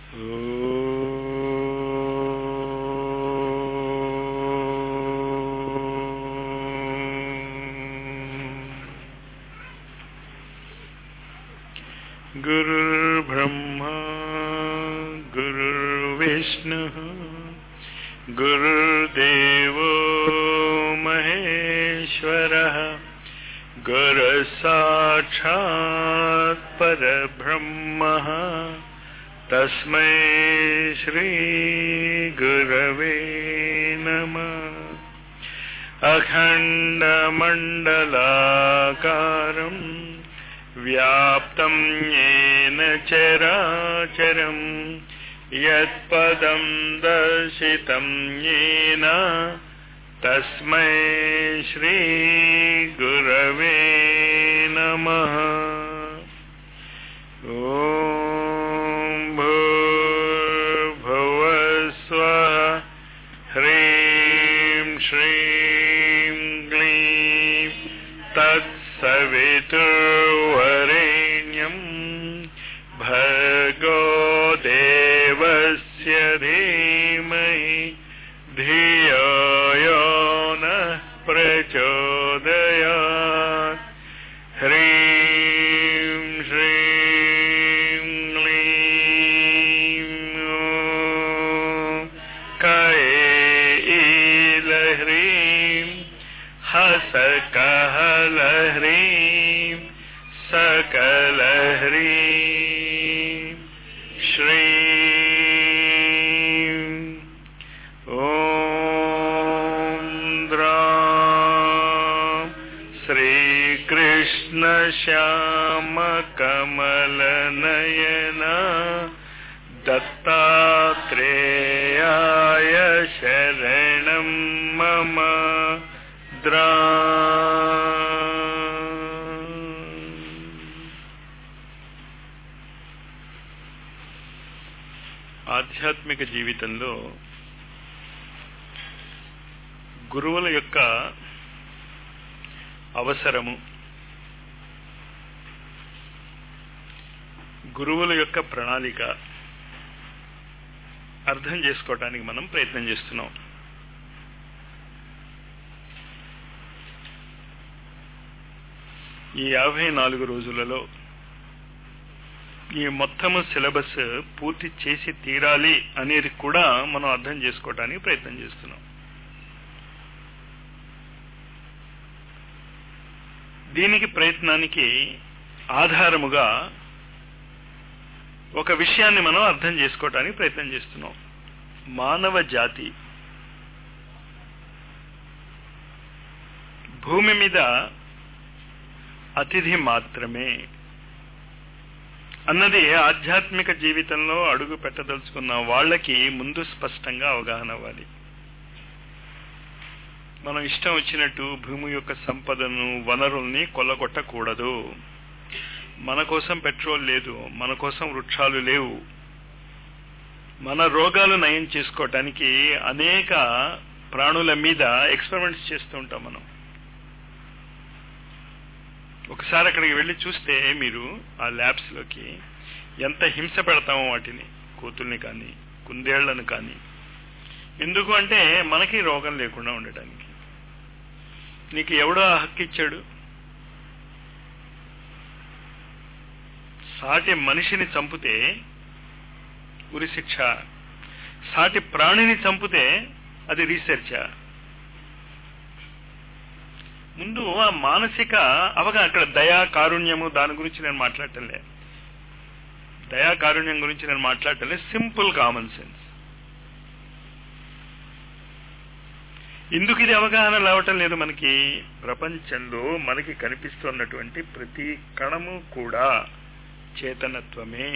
गुरुर्ब्रह्मा गुरुर्विष्णुः गुरुर्देवो महेश्वरः गुरुसाक्षात् परब्रह्मः तस्मै श्रीगुरवे नमः अखण्डमण्डलाकारम् व्याप्तं येन चराचरम् यत्पदं दर्शितं येन तस्मै श्रीगुरवे नमः ॐ भूर्भुवस्वः ह्रीं श्रीं क्लीं तत्सवितुर्वरेण्यम् भर्गो देवस्य धीमहि धियो यो नः प्रचोदयात् ह्रीं श्रीं क्लीं ॐ कैलह्रीं हसकहलह्रीं सकलह्रीं श्रीं ॐ द्रां श्रीकृष्णश्यामकमलनयना दत्तात्रेयाय शरणं मम द्रा ఆధ్యాత్మిక జీవితంలో గురువుల యొక్క అవసరము గురువుల యొక్క ప్రణాళిక అర్థం చేసుకోవటానికి మనం ప్రయత్నం చేస్తున్నాం ఈ యాభై నాలుగు రోజులలో ఈ మొత్తము సిలబస్ పూర్తి చేసి తీరాలి అనేది కూడా మనం అర్థం చేసుకోవడానికి ప్రయత్నం చేస్తున్నాం దీనికి ప్రయత్నానికి ఆధారముగా ఒక విషయాన్ని మనం అర్థం చేసుకోవటానికి ప్రయత్నం చేస్తున్నాం మానవ జాతి భూమి మీద అతిథి మాత్రమే అన్నది ఆధ్యాత్మిక జీవితంలో అడుగు పెట్టదలుచుకున్న వాళ్ళకి ముందు స్పష్టంగా అవగాహన అవ్వాలి మనం ఇష్టం వచ్చినట్టు భూమి యొక్క సంపదను వనరుల్ని కొల్లగొట్టకూడదు మన కోసం పెట్రోల్ లేదు మన కోసం వృక్షాలు లేవు మన రోగాలు నయం చేసుకోవటానికి అనేక ప్రాణుల మీద ఎక్స్పెరిమెంట్స్ చేస్తూ ఉంటాం మనం ఒకసారి అక్కడికి వెళ్ళి చూస్తే మీరు ఆ ల్యాబ్స్ లోకి ఎంత హింస పెడతామో వాటిని కూతుల్ని కానీ కుందేళ్లను కానీ ఎందుకు అంటే మనకి రోగం లేకుండా ఉండటానికి నీకు ఎవడో ఆ హక్కు ఇచ్చాడు సాటి మనిషిని చంపితే ఉరి శిక్ష సాటి ప్రాణిని చంపితే అది రీసెర్చా ముందు ఆ మానసిక అవగాహన అక్కడ దయా కారుణ్యము దాని గురించి నేను మాట్లాడటంలే దయా కారుణ్యం గురించి నేను మాట్లాడటంలే సింపుల్ కామన్ సెన్స్ ఎందుకు ఇది అవగాహన రావటం లేదు మనకి ప్రపంచంలో మనకి కనిపిస్తున్నటువంటి ప్రతి కణము కూడా చేతనత్వమే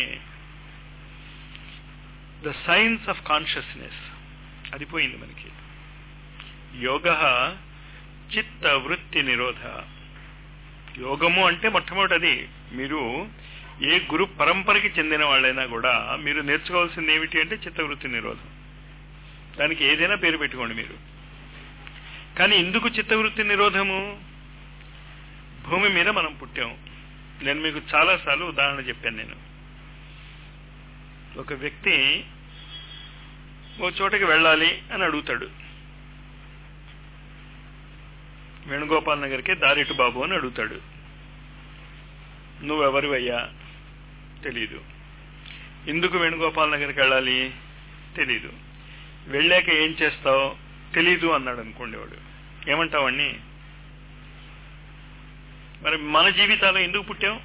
ద సైన్స్ ఆఫ్ కాన్షియస్నెస్ అది పోయింది మనకి యోగ చిత్త వృత్తి నిరోధ యోగము అంటే మొట్టమొదటి అది మీరు ఏ గురు పరంపరకి చెందిన వాళ్ళైనా కూడా మీరు నేర్చుకోవాల్సింది ఏమిటి అంటే చిత్తవృత్తి నిరోధం దానికి ఏదైనా పేరు పెట్టుకోండి మీరు కానీ ఎందుకు చిత్తవృత్తి నిరోధము భూమి మీద మనం పుట్టాం నేను మీకు చాలాసార్లు ఉదాహరణ చెప్పాను నేను ఒక వ్యక్తి ఓ చోటకి వెళ్ళాలి అని అడుగుతాడు వేణుగోపాల్ నగర్కి దారిటు బాబు అని అడుగుతాడు నువ్వెవరివయ్యా తెలీదు ఎందుకు వేణుగోపాల్ నగర్కి వెళ్ళాలి తెలీదు వెళ్ళాక ఏం చేస్తావు తెలీదు అన్నాడు అనుకోండి వాడు ఏమంటావండి మరి మన జీవితాలు ఎందుకు పుట్టాం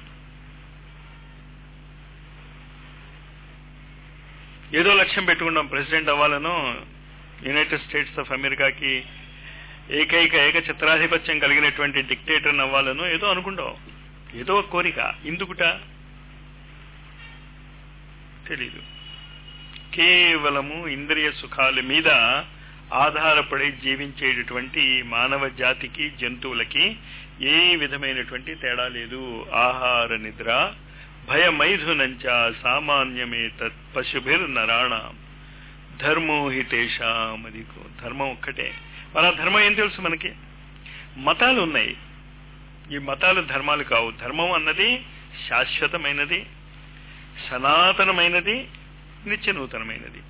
ఏదో లక్ష్యం పెట్టుకున్నాం ప్రెసిడెంట్ అవ్వాలనో యునైటెడ్ స్టేట్స్ ఆఫ్ అమెరికాకి ఏకైక ఏక చిత్రాధిపత్యం కలిగినటువంటి డిక్టేటర్ అవ్వాలనో ఏదో అనుకుంటాం ఏదో ఒక కోరిక ఎందుకుట తెలీదు కేవలము ఇంద్రియ సుఖాల మీద ఆధారపడి జీవించేటటువంటి మానవ జాతికి జంతువులకి ఏ విధమైనటువంటి తేడా లేదు ఆహార నిద్ర భయమైథునంచ సామాన్యమే తత్ పశుభిర్ నరాణ ధర్మో హితేషాం అదికో ధర్మం ఒక్కటే మన ధర్మం ఏం తెలుసు మనకి మతాలు ఉన్నాయి ఈ మతాలు ధర్మాలు కావు ధర్మం అన్నది శాశ్వతమైనది సనాతనమైనది నిత్య నూతనమైనది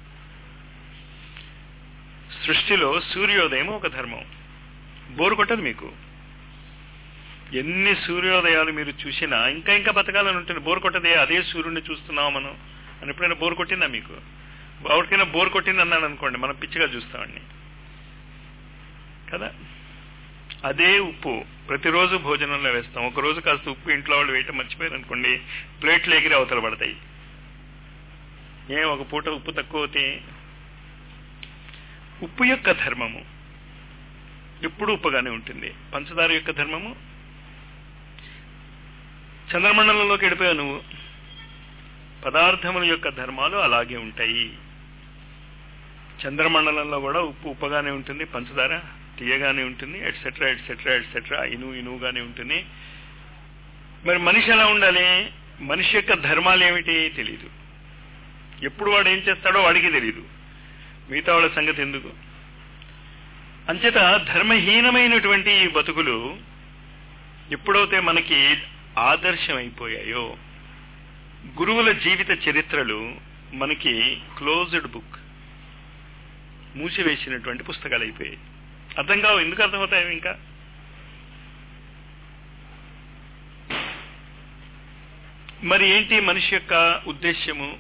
సృష్టిలో సూర్యోదయం ఒక ధర్మం బోరు కొట్టదు మీకు ఎన్ని సూర్యోదయాలు మీరు చూసినా ఇంకా ఇంకా బతకాలని ఉంటుంది బోర్ కొట్టదే అదే సూర్యుడిని చూస్తున్నాం మనం అని ఎప్పుడైనా బోర్ కొట్టిందా మీకు ఎవరికైనా బోర్ కొట్టింది అన్నాడు అనుకోండి మనం పిచ్చిగా చూస్తామండి కదా అదే ఉప్పు ప్రతిరోజు భోజనంలో వేస్తాం ఒక రోజు కాస్త ఉప్పు ఇంట్లో వాళ్ళు వేయటం మర్చిపోయారు అనుకోండి ప్లేట్లు ఎగిరి అవతల పడతాయి ఏ ఒక పూట ఉప్పు తక్కువ అవుతే ఉప్పు యొక్క ధర్మము ఎప్పుడు ఉప్పుగానే ఉంటుంది పంచదార యొక్క ధర్మము చంద్రమండలంలోకి వెళ్ళిపోయావు నువ్వు పదార్థముల యొక్క ధర్మాలు అలాగే ఉంటాయి చంద్రమండలంలో కూడా ఉప్పు ఉప్పగానే ఉంటుంది పంచదార తీయగానే ఉంటుంది ఎట్సెట్రా ఎట్సెట్రా ఎట్సెట్రా ఇనువు ఇనువుగానే ఉంటుంది మరి మనిషి ఎలా ఉండాలి మనిషి యొక్క ధర్మాలు ఏమిటి తెలియదు ఎప్పుడు వాడు ఏం చేస్తాడో వాడికి తెలియదు మిగతా వాళ్ళ సంగతి ఎందుకు అంచేత ధర్మహీనమైనటువంటి ఈ బతుకులు ఎప్పుడైతే మనకి ఆదర్శమైపోయాయో గురువుల జీవిత చరిత్రలు మనకి క్లోజ్డ్ బుక్ మూసివేసినటువంటి పుస్తకాలు అయిపోయాయి అర్థం కావు ఎందుకు అర్థమవుతాయి ఇంకా మరి ఏంటి మనిషి యొక్క ఉద్దేశ్యము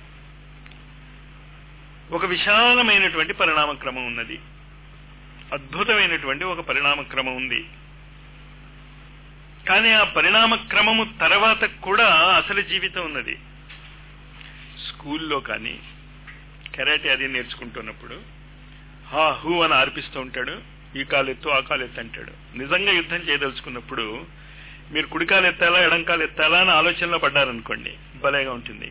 ఒక విశాలమైనటువంటి పరిణామ క్రమం ఉన్నది అద్భుతమైనటువంటి ఒక పరిణామ క్రమం ఉంది కానీ ఆ పరిణామ క్రమము తర్వాత కూడా అసలు జీవితం ఉన్నది స్కూల్లో కానీ కెరాటే అది నేర్చుకుంటున్నప్పుడు హా హూ అని ఆర్పిస్తూ ఉంటాడు ఈ కాలెత్తు ఆ కాలెత్తు అంటాడు నిజంగా యుద్ధం చేయదలుచుకున్నప్పుడు మీరు కుడికాలు ఎత్తాలా ఎడంకాలు ఎత్తాలా అని ఆలోచనలో పడ్డారనుకోండి భలేగా ఉంటుంది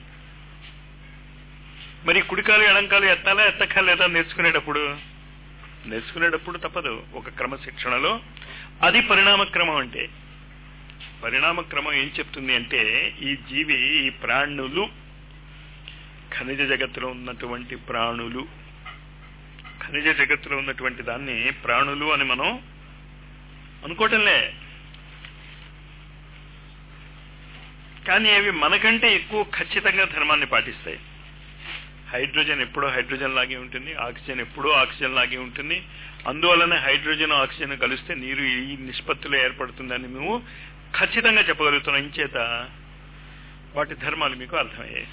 మరి కుడికాలు ఎడంకాలు ఎత్తాలా ఎత్తక్కర్లేదా నేర్చుకునేటప్పుడు నేర్చుకునేటప్పుడు తప్పదు ఒక క్రమశిక్షణలో అది పరిణామ క్రమం అంటే పరిణామ క్రమం ఏం చెప్తుంది అంటే ఈ జీవి ఈ ప్రాణులు ఖనిజ జగత్తులో ఉన్నటువంటి ప్రాణులు ఖనిజ జగత్తులో ఉన్నటువంటి దాన్ని ప్రాణులు అని మనం అనుకోవటంలే కానీ అవి మనకంటే ఎక్కువ ఖచ్చితంగా ధర్మాన్ని పాటిస్తాయి హైడ్రోజన్ ఎప్పుడో హైడ్రోజన్ లాగే ఉంటుంది ఆక్సిజన్ ఎప్పుడో ఆక్సిజన్ లాగే ఉంటుంది అందువల్లనే హైడ్రోజన్ ఆక్సిజన్ కలిస్తే నీరు ఈ నిష్పత్తిలో ఏర్పడుతుందని మేము ఖచ్చితంగా చెప్పగలుగుతున్నాం ఇంచేత వాటి ధర్మాలు మీకు అర్థమయ్యాయి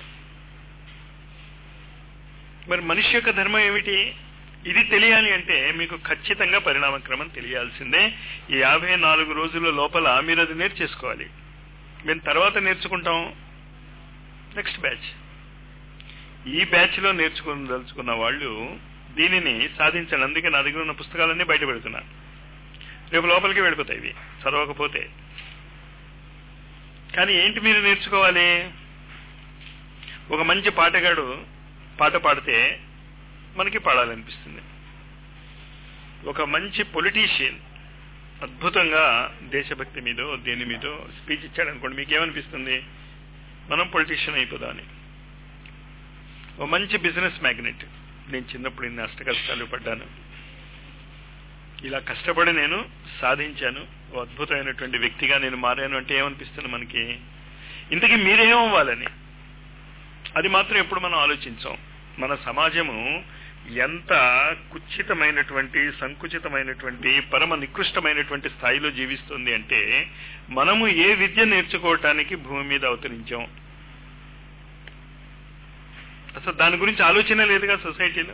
మరి మనిషి యొక్క ధర్మం ఏమిటి ఇది తెలియాలి అంటే మీకు ఖచ్చితంగా పరిణామ క్రమం తెలియాల్సిందే ఈ యాభై నాలుగు రోజుల లోపల మీరు అది నేర్చేసుకోవాలి మేము తర్వాత నేర్చుకుంటాం నెక్స్ట్ బ్యాచ్ ఈ బ్యాచ్ లో నేర్చుకోదలుచుకున్న వాళ్ళు దీనిని సాధించండి అందుకే నా దగ్గర ఉన్న పుస్తకాలన్నీ బయట పెడుతున్నా రేపు లోపలికి వెళ్ళిపోతాయి ఇవి చదవకపోతే కానీ ఏంటి మీరు నేర్చుకోవాలి ఒక మంచి పాటగాడు పాట పాడితే మనకి పాడాలనిపిస్తుంది ఒక మంచి పొలిటీషియన్ అద్భుతంగా దేశభక్తి మీదో దేని మీదో స్పీచ్ ఇచ్చాడు అనుకోండి మీకు ఏమనిపిస్తుంది మనం పొలిటీషియన్ అయిపోదామని ఓ మంచి బిజినెస్ మ్యాగ్నెట్ నేను చిన్నప్పుడు ఇన్ని అష్ట కష్టాలు పడ్డాను ఇలా కష్టపడి నేను సాధించాను ఓ అద్భుతమైనటువంటి వ్యక్తిగా నేను మారాను అంటే ఏమనిపిస్తుంది మనకి ఇంతకీ మీరేమవ్వాలని అది మాత్రం ఎప్పుడు మనం ఆలోచించాం మన సమాజము ఎంత కుచ్చితమైనటువంటి సంకుచితమైనటువంటి పరమ నికృష్టమైనటువంటి స్థాయిలో జీవిస్తుంది అంటే మనము ఏ విద్య నేర్చుకోవటానికి భూమి మీద అవతరించాం అసలు దాని గురించి ఆలోచన లేదుగా సొసైటీలో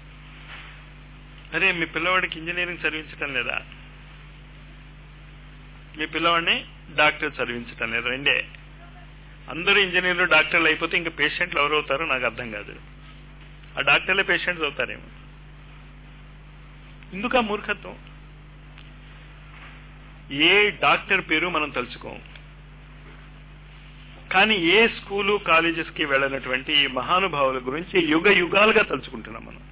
అరే మీ పిల్లవాడికి ఇంజనీరింగ్ చదివించటం లేదా మీ పిల్లవాడిని డాక్టర్ చదివించటం లేదు రెండే అందరూ ఇంజనీర్లు డాక్టర్లు అయిపోతే ఇంకా పేషెంట్లు ఎవరవుతారో నాకు అర్థం కాదు ఆ డాక్టర్లే పేషెంట్స్ అవుతారేమో ఎందుకు ఆ మూర్ఖత్వం ఏ డాక్టర్ పేరు మనం తలుచుకోం కానీ ఏ స్కూలు కాలేజెస్ కి వెళ్ళినటువంటి ఈ మహానుభావుల గురించి యుగ యుగాలుగా తలుచుకుంటున్నాం మనం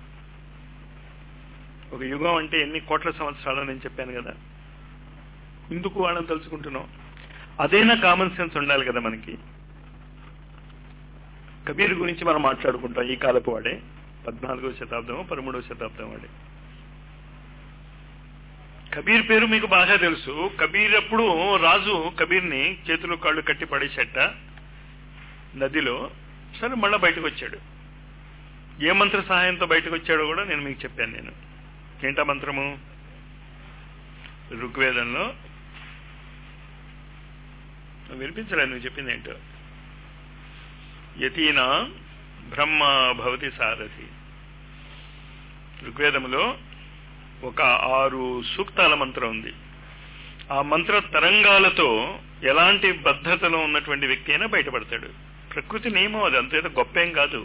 ఒక యుగం అంటే ఎన్ని కోట్ల సంవత్సరాలు నేను చెప్పాను కదా ఎందుకు వాళ్ళని తలుచుకుంటున్నాం అదైనా కామన్ సెన్స్ ఉండాలి కదా మనకి కబీర్ గురించి మనం మాట్లాడుకుంటాం ఈ కాలపు వాడే పద్నాలుగో శతాబ్దం పదమూడవ శతాబ్దం వాడే కబీర్ పేరు మీకు బాగా తెలుసు కబీర్ అప్పుడు రాజు కబీర్ని చేతులు కాళ్ళు కట్టి పడేసేట నదిలో సరే మళ్ళా బయటకు వచ్చాడు ఏ మంత్ర సహాయంతో బయటకు వచ్చాడో కూడా నేను మీకు చెప్పాను నేను ఏంటా మంత్రము ఋగ్వేదంలో వినిపించలేదు నువ్వు చెప్పింది ఏంటో యతీనా బ్రహ్మ భవతి సారథి ఋగ్వేదములో ఒక ఆరు సూక్తాల మంత్రం ఉంది ఆ మంత్ర తరంగాలతో ఎలాంటి బద్ధతలో ఉన్నటువంటి వ్యక్తి అయినా బయటపడతాడు ప్రకృతి నియమం అది అంతేత గొప్ప ఏం కాదు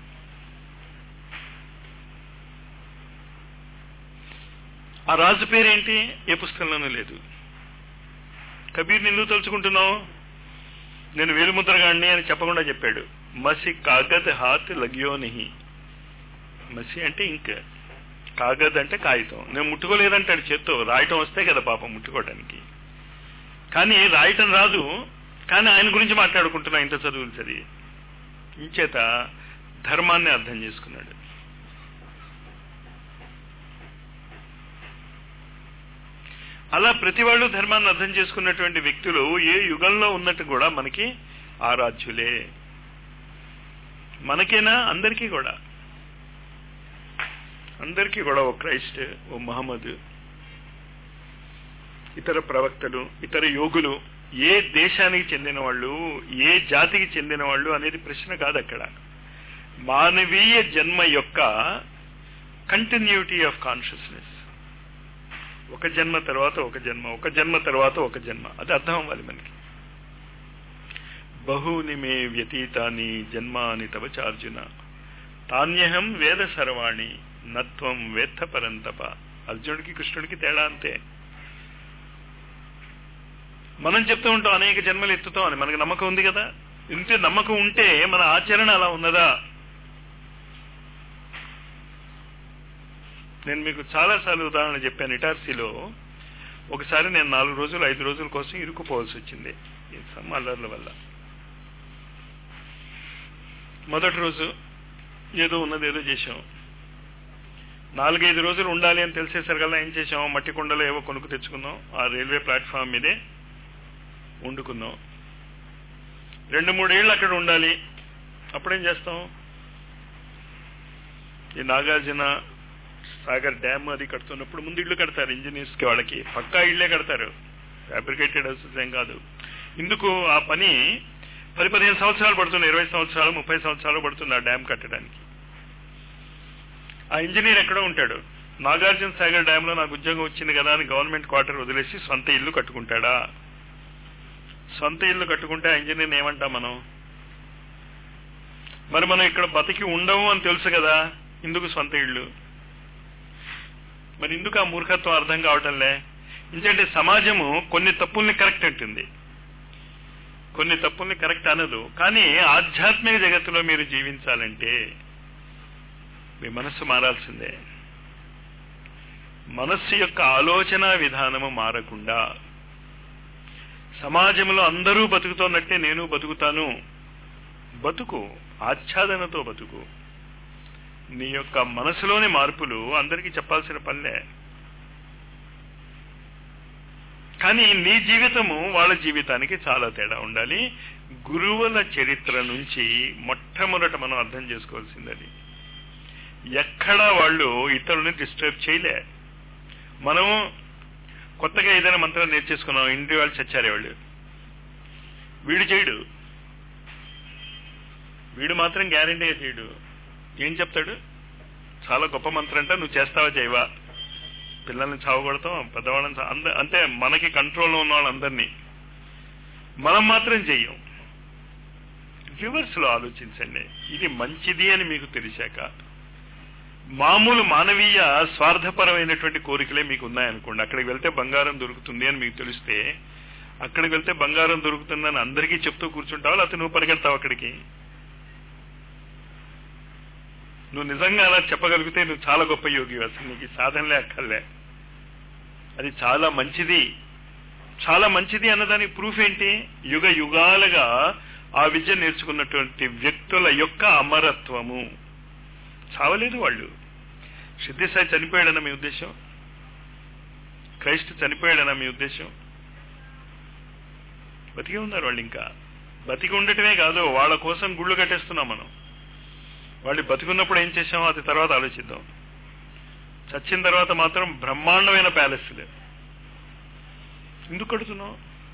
ఆ రాజు పేరేంటి ఏ పుస్తకంలోనూ లేదు కబీర్ ఎందుకు తలుచుకుంటున్నావు నేను వేలుముద్రగాడిని అని చెప్పకుండా చెప్పాడు మసి కాగద్ హాత్ లగ్యో నిహి మసి అంటే ఇంక్ కాగద్ అంటే కాగితం నేను ముట్టుకోలేదంటాడు చేత్తో రాయటం వస్తే కదా పాపం ముట్టుకోవడానికి కానీ రాయటం రాదు కానీ ఆయన గురించి మాట్లాడుకుంటున్నా ఇంత చదువులు చదివి ఇంచేత ధర్మాన్ని అర్థం చేసుకున్నాడు అలా ప్రతి వాళ్ళు ధర్మాన్ని అర్థం చేసుకున్నటువంటి వ్యక్తులు ఏ యుగంలో ఉన్నట్టు కూడా మనకి ఆరాధ్యులే మనకేనా అందరికీ కూడా అందరికీ కూడా ఓ క్రైస్ట్ ఓ మహమ్మద్ ఇతర ప్రవక్తలు ఇతర యోగులు ఏ దేశానికి చెందిన వాళ్ళు ఏ జాతికి చెందిన వాళ్ళు అనేది ప్రశ్న కాదు అక్కడ మానవీయ జన్మ యొక్క కంటిన్యూటీ ఆఫ్ కాన్షియస్నెస్ ఒక జన్మ తర్వాత ఒక జన్మ ఒక జన్మ తర్వాత ఒక జన్మ అది అర్థం అవ్వాలి మనకి బహూని మే వ్యతీతాని జన్మాని తవ చార్జున తాన్యహం వేద సర్వాణి నత్వం వేత్త పరంతప అర్జునుడికి కృష్ణుడికి తేడా అంతే మనం చెప్తూ ఉంటాం అనేక జన్మలు ఎత్తుతాం అని మనకు నమ్మకం ఉంది కదా ఇంతే నమ్మకం ఉంటే మన ఆచరణ అలా ఉన్నదా నేను మీకు చాలా సార్లు ఉదాహరణ చెప్పాను ఇటార్సీలో ఒకసారి నేను నాలుగు రోజులు ఐదు రోజుల కోసం ఇరుక్కుపోవాల్సి వచ్చింది ఈ సమ్మర్ల వల్ల మొదటి రోజు ఏదో ఉన్నది ఏదో చేశాం నాలుగైదు రోజులు ఉండాలి అని తెలిసేసరికల్లా ఏం చేసాం మట్టి కుండలో ఏవో కొనుక్కు తెచ్చుకున్నాం ఆ రైల్వే ప్లాట్ఫామ్ మీదే వండుకున్నాం రెండు మూడేళ్ళు అక్కడ ఉండాలి అప్పుడేం చేస్తాం ఈ నాగార్జున సాగర్ డ్యామ్ అది కడుతున్నప్పుడు ముందు ఇళ్ళు కడతారు ఇంజనీర్స్ కి వాళ్ళకి పక్కా ఇళ్లే కడతారు ఫ్యాబ్రికేటెడ్ హౌసెస్ ఏం కాదు ఇందుకు ఆ పని పది పదిహేను సంవత్సరాలు పడుతుంది ఇరవై సంవత్సరాలు ముప్పై సంవత్సరాలు పడుతుంది ఆ డ్యామ్ కట్టడానికి ఆ ఇంజనీర్ ఎక్కడో ఉంటాడు నాగార్జున సాగర్ డ్యామ్ లో నాకు ఉద్యోగం వచ్చింది కదా అని గవర్నమెంట్ క్వార్టర్ వదిలేసి సొంత ఇల్లు కట్టుకుంటాడా సొంత ఇల్లు కట్టుకుంటే ఆ ఇంజనీర్ని ఏమంటాం మనం మరి మనం ఇక్కడ బతికి ఉండము అని తెలుసు కదా ఇందుకు సొంత ఇళ్ళు మరి ఎందుకు ఆ మూర్ఖత్వం అర్థం కావటంలే ఎందుకంటే సమాజము కొన్ని తప్పుల్ని కరెక్ట్ అంటుంది కొన్ని తప్పుల్ని కరెక్ట్ అనదు కానీ ఆధ్యాత్మిక జగత్తులో మీరు జీవించాలంటే మీ మనస్సు మారాల్సిందే మనస్సు యొక్క ఆలోచన విధానము మారకుండా సమాజంలో అందరూ బతుకుతున్నట్టే నేను బతుకుతాను బతుకు ఆచ్ఛాదనతో బతుకు నీ యొక్క మనసులోని మార్పులు అందరికీ చెప్పాల్సిన పనిలే కానీ నీ జీవితము వాళ్ళ జీవితానికి చాలా తేడా ఉండాలి గురువుల చరిత్ర నుంచి మొట్టమొదట మనం అర్థం చేసుకోవాల్సింది అది ఎక్కడా వాళ్ళు ఇతరులని డిస్టర్బ్ చేయలే మనం కొత్తగా ఏదైనా మంత్రం నేర్చేసుకున్నాం ఇంటి వాళ్ళు చచ్చారే వాళ్ళు వీడు చేయడు వీడు మాత్రం గ్యారంటీగా చేయడు ఏం చెప్తాడు చాలా గొప్ప మంత్రం అంటే నువ్వు చేస్తావా చేయవా పిల్లల్ని చావగొడతాం పెద్దవాళ్ళని చా- అంద అంటే మనకి కంట్రోల్లో ఉన్న వాళ్ళందరినీ మనం మాత్రం చెయ్యం రివర్స్ లో ఆలోచించండి ఇది మంచిది అని మీకు తెలిసాక మామూలు మానవీయ స్వార్థపరమైనటువంటి కోరికలే మీకు ఉన్నాయనుకోండి అక్కడికి వెళ్తే బంగారం దొరుకుతుంది అని మీకు తెలిస్తే అక్కడికి వెళ్తే బంగారం దొరుకుతుందని అందరికీ చెప్తూ కూర్చుంటావా లేకపోతే నువ్వు పరిగెడతావు అక్కడికి నువ్వు నిజంగా అలా చెప్పగలిగితే నువ్వు చాలా గొప్ప యోగి అసలు నీకు ఈ సాధనలే అక్కర్లే అది చాలా మంచిది చాలా మంచిది అన్నదానికి ప్రూఫ్ ఏంటి యుగ యుగాలుగా ఆ విద్య నేర్చుకున్నటువంటి వ్యక్తుల యొక్క అమరత్వము చావలేదు వాళ్ళు సిద్ధిసాయి చనిపోయాడన్న మీ ఉద్దేశం క్రైస్ట్ చనిపోయాడన్న మీ ఉద్దేశం బతికే ఉన్నారు వాళ్ళు ఇంకా బతికి ఉండటమే కాదు వాళ్ళ కోసం గుళ్ళు కట్టేస్తున్నాం మనం వాళ్ళు బతికున్నప్పుడు ఏం చేసామో అది తర్వాత ఆలోచిద్దాం చచ్చిన తర్వాత మాత్రం బ్రహ్మాండమైన ప్యాలెస్లే ఎందుకు కడుతున్నాం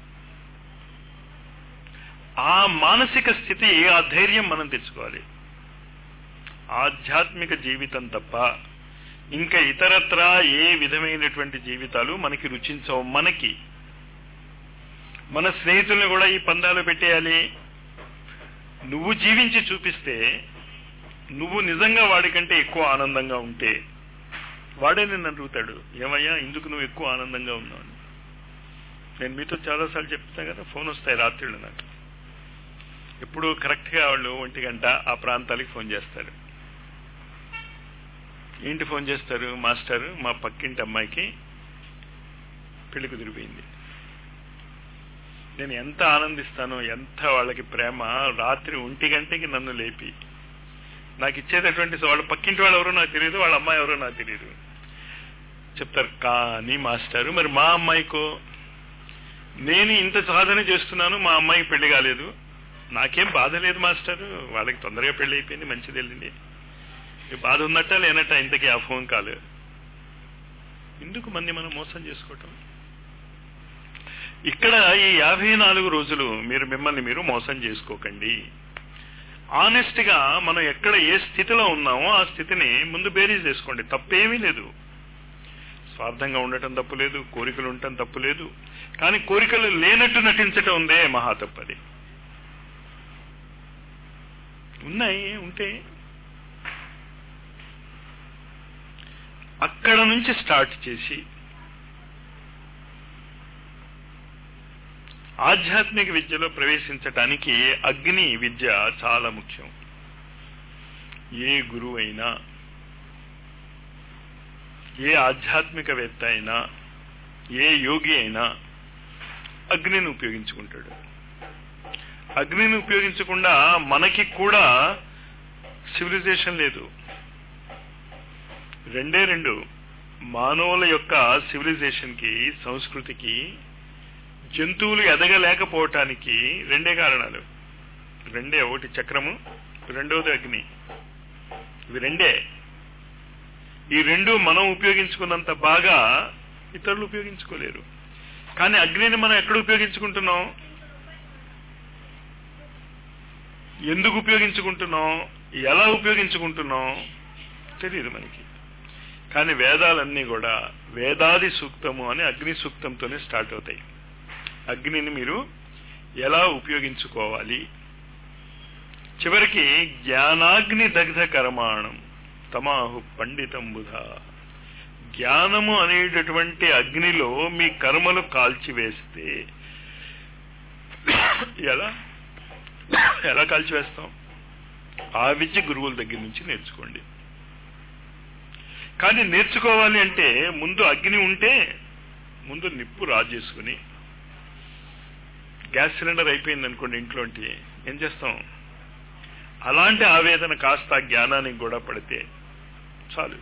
ఆ మానసిక స్థితి ఆ ధైర్యం మనం తెచ్చుకోవాలి ఆధ్యాత్మిక జీవితం తప్ప ఇంకా ఇతరత్రా ఏ విధమైనటువంటి జీవితాలు మనకి రుచించవు మనకి మన స్నేహితుల్ని కూడా ఈ పందాలు పెట్టేయాలి నువ్వు జీవించి చూపిస్తే నువ్వు నిజంగా వాడికంటే ఎక్కువ ఆనందంగా ఉంటే వాడే నిన్ను అడుగుతాడు ఏమయ్యా ఇందుకు నువ్వు ఎక్కువ ఆనందంగా ఉన్నావు అని. నేను మీతో చాలాసార్లు చెప్తాను కదా ఫోన్ వస్తాయి రాత్రిళ్ళు నాకు ఎప్పుడు కరెక్ట్గా వాళ్ళు ఒంటి గంట ఆ ప్రాంతాలకి ఫోన్ చేస్తారు ఏంటి ఫోన్ చేస్తారు మాస్టర్ మా పక్కింటి అమ్మాయికి పెళ్లి కుదిరిపోయింది నేను ఎంత ఆనందిస్తానో ఎంత వాళ్ళకి ప్రేమ రాత్రి ఒంటి గంటకి నన్ను లేపి నాకు ఇచ్చేటటువంటి వాళ్ళ పక్కింటి వాళ్ళు ఎవరో నాకు తెలియదు వాళ్ళ అమ్మాయి ఎవరో నాకు తెలియదు చెప్తారు కానీ మాస్టారు మరి మా అమ్మాయికో నేను ఇంత సాధన చేస్తున్నాను మా అమ్మాయికి పెళ్లి కాలేదు నాకేం బాధ లేదు మాస్టారు వాళ్ళకి తొందరగా పెళ్లి అయిపోయింది మంచిది వెళ్ళింది ఈ బాధ ఉన్నట్ట లేనట్ట ఇంతకీ ఆ ఫోన్ కాల్ ఎందుకు మంది మనం మోసం చేసుకోవటం ఇక్కడ ఈ యాభై నాలుగు రోజులు మీరు మిమ్మల్ని మీరు మోసం చేసుకోకండి ఆనెస్ట్ గా మనం ఎక్కడ ఏ స్థితిలో ఉన్నామో ఆ స్థితిని ముందు బేరీజ్ చేసుకోండి తప్పేమీ లేదు స్వార్థంగా ఉండటం తప్పు లేదు కోరికలు ఉండటం తప్పు లేదు కానీ కోరికలు లేనట్టు నటించటం ఉందే మహా తప్పది ఉన్నాయి ఉంటే అక్కడ నుంచి స్టార్ట్ చేసి ఆధ్యాత్మిక విద్యలో ప్రవేశించటానికి అగ్ని విద్య చాలా ముఖ్యం ఏ గురువు అయినా ఏ ఆధ్యాత్మికవేత్త అయినా ఏ యోగి అయినా అగ్నిని ఉపయోగించుకుంటాడు అగ్నిని ఉపయోగించకుండా మనకి కూడా సివిలైజేషన్ లేదు రెండే రెండు మానవుల యొక్క సివిలైజేషన్ కి సంస్కృతికి జంతువులు ఎదగలేకపోవటానికి రెండే కారణాలు రెండే ఒకటి చక్రము రెండవది అగ్ని ఇవి రెండే ఈ రెండు మనం ఉపయోగించుకున్నంత బాగా ఇతరులు ఉపయోగించుకోలేరు కానీ అగ్నిని మనం ఎక్కడ ఉపయోగించుకుంటున్నాం ఎందుకు ఉపయోగించుకుంటున్నాం ఎలా ఉపయోగించుకుంటున్నాం తెలియదు మనకి కానీ వేదాలన్నీ కూడా వేదాది సూక్తము అని అగ్ని సూక్తంతోనే స్టార్ట్ అవుతాయి అగ్నిని మీరు ఎలా ఉపయోగించుకోవాలి చివరికి జ్ఞానాగ్ని దగ్ధ కర్మాణం తమాహు పండితం బుధ జ్ఞానము అనేటటువంటి అగ్నిలో మీ కర్మలు కాల్చివేస్తే ఎలా ఎలా కాల్చివేస్తాం ఆ విద్య గురువుల దగ్గర నుంచి నేర్చుకోండి కానీ నేర్చుకోవాలి అంటే ముందు అగ్ని ఉంటే ముందు నిప్పు రాజేసుకుని గ్యాస్ సిలిండర్ అయిపోయింది అనుకోండి ఇంట్లోంటి ఏం చేస్తాం అలాంటి ఆవేదన కాస్త ఆ జ్ఞానానికి కూడా పడితే చాలు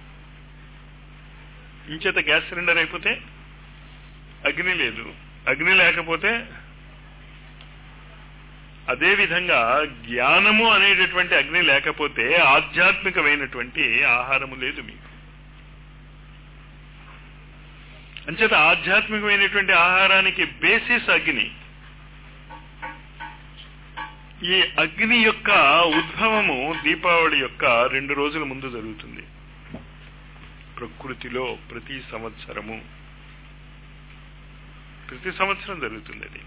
ఇంచేత గ్యాస్ సిలిండర్ అయిపోతే అగ్ని లేదు అగ్ని లేకపోతే అదే విధంగా జ్ఞానము అనేటటువంటి అగ్ని లేకపోతే ఆధ్యాత్మికమైనటువంటి ఆహారము లేదు మీకు అంచేత ఆధ్యాత్మికమైనటువంటి ఆహారానికి బేసిస్ అగ్ని ఈ అగ్ని యొక్క ఉద్భవము దీపావళి యొక్క రెండు రోజుల ముందు జరుగుతుంది ప్రకృతిలో ప్రతి సంవత్సరము ప్రతి సంవత్సరం జరుగుతుంది అది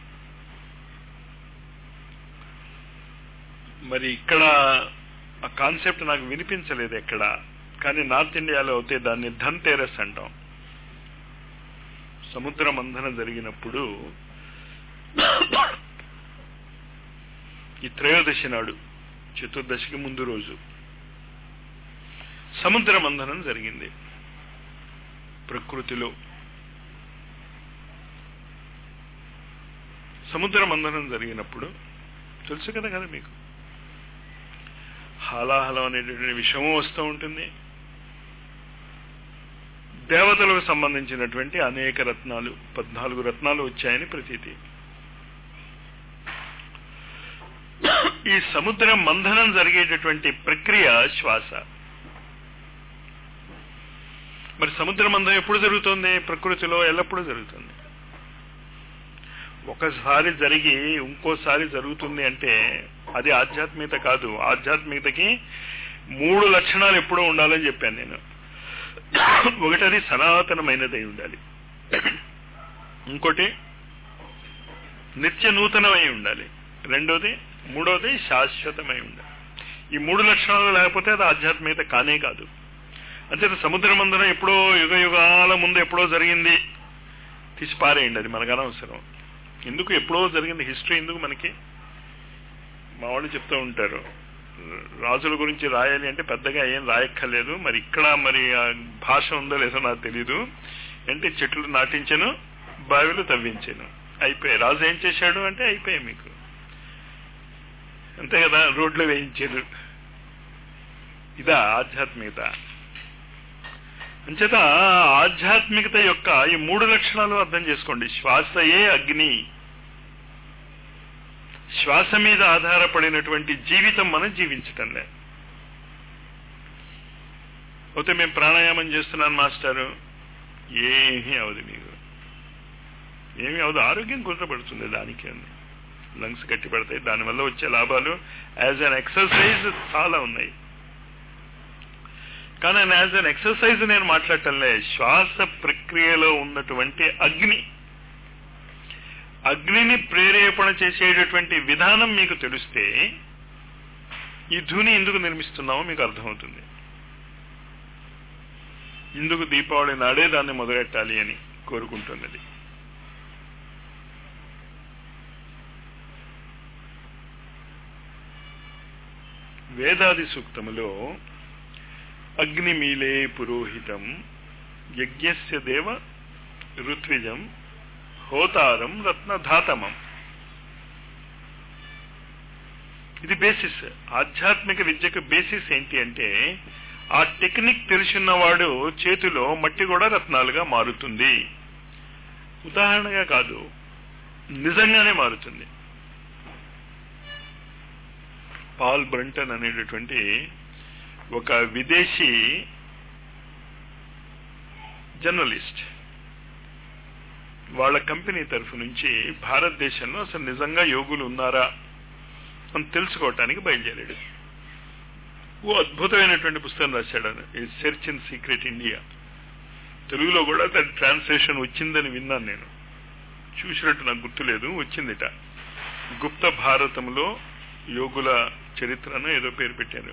మరి ఇక్కడ ఆ కాన్సెప్ట్ నాకు వినిపించలేదు ఎక్కడ కానీ నార్త్ ఇండియాలో అయితే దాన్ని ధన్ తేరస్ అంటాం సముద్ర మంథనం జరిగినప్పుడు ఈ త్రయోదశి నాడు చతుర్దశికి ముందు రోజు సముద్ర మంథనం జరిగింది ప్రకృతిలో సముద్ర మంథనం జరిగినప్పుడు తెలుసు కదా కదా మీకు హాలాహలం అనేటటువంటి విషయము వస్తూ ఉంటుంది దేవతలకు సంబంధించినటువంటి అనేక రత్నాలు పద్నాలుగు రత్నాలు వచ్చాయని ప్రతీతి ఈ సముద్ర మంథనం జరిగేటటువంటి ప్రక్రియ శ్వాస మరి సముద్ర మంథనం ఎప్పుడు జరుగుతుంది ప్రకృతిలో ఎల్లప్పుడూ జరుగుతుంది ఒకసారి జరిగి ఇంకోసారి జరుగుతుంది అంటే అది ఆధ్యాత్మికత కాదు ఆధ్యాత్మికతకి మూడు లక్షణాలు ఎప్పుడూ ఉండాలని చెప్పాను నేను ఒకటి అది సనాతనమైనదై ఉండాలి ఇంకోటి నిత్య నూతనమై ఉండాలి రెండోది మూడోది శాశ్వతమై ఉండాలి ఈ మూడు లక్షణాలు లేకపోతే అది ఆధ్యాత్మికత కానే కాదు అంటే సముద్ర మందరం ఎప్పుడో యుగ యుగాల ముందు ఎప్పుడో జరిగింది తీసి పారేయండి అది మనకు అనవసరం ఎందుకు ఎప్పుడో జరిగింది హిస్టరీ ఎందుకు మనకి మా వాళ్ళు చెప్తూ ఉంటారు రాజుల గురించి రాయాలి అంటే పెద్దగా ఏం రాయక్కర్లేదు మరి ఇక్కడ మరి ఆ భాష ఉందో లేదో నాకు తెలీదు అంటే చెట్లు నాటించను బావిలు తవ్వించాను అయిపోయాయి రాజు ఏం చేశాడు అంటే అయిపోయాయి మీకు అంతే కదా రోడ్లు వేయించారు ఇదా ఆధ్యాత్మికత అంచేత ఆధ్యాత్మికత యొక్క ఈ మూడు లక్షణాలు అర్థం చేసుకోండి శ్వాసయే అగ్ని శ్వాస మీద ఆధారపడినటువంటి జీవితం మనం జీవించటం లే అయితే మేము ప్రాణాయామం చేస్తున్నాను మాస్టారు ఏమీ అవదు మీకు ఏమీ అవదు ఆరోగ్యం కుదరపడుతుంది దానికి లంగ్స్ గట్టి పడతాయి దానివల్ల వచ్చే లాభాలు యాజ్ అన్ ఎక్సర్సైజ్ చాలా ఉన్నాయి కానీ యాజ్ అన్ ఎక్సర్సైజ్ నేను మాట్లాడటంలే శ్వాస ప్రక్రియలో ఉన్నటువంటి అగ్ని అగ్నిని ప్రేరేపణ చేసేటటువంటి విధానం మీకు తెలిస్తే ఈ ధూని ఎందుకు నిర్మిస్తున్నామో మీకు అర్థమవుతుంది ఇందుకు దీపావళి నాడే దాన్ని మొదలెట్టాలి అని కోరుకుంటున్నది వేదాది సూక్తములో అగ్నిమీలే పురోహితం యజ్ఞస్య దేవ ఋత్విజం హోతారం రత్నధాతమం ఇది బేసిస్ ఆధ్యాత్మిక విద్యకు బేసిస్ ఏంటి అంటే ఆ టెక్నిక్ తెలిసినవాడు చేతిలో మట్టి కూడా రత్నాలుగా మారుతుంది ఉదాహరణగా కాదు నిజంగానే మారుతుంది పాల్ బ్రంటన్ అనేటటువంటి ఒక విదేశీ జర్నలిస్ట్ వాళ్ళ కంపెనీ తరఫు నుంచి భారతదేశంలో అసలు నిజంగా యోగులు ఉన్నారా అని తెలుసుకోవటానికి బయలుదేరాడు ఓ అద్భుతమైనటువంటి పుస్తకం రాశాడు ఈ సెర్చ్ ఇన్ సీక్రెట్ ఇండియా తెలుగులో కూడా దాని ట్రాన్స్లేషన్ వచ్చిందని విన్నాను నేను చూసినట్టు నాకు గుర్తులేదు వచ్చిందిట గుప్త భారతంలో యోగుల చరిత్రను ఏదో పేరు పెట్టారు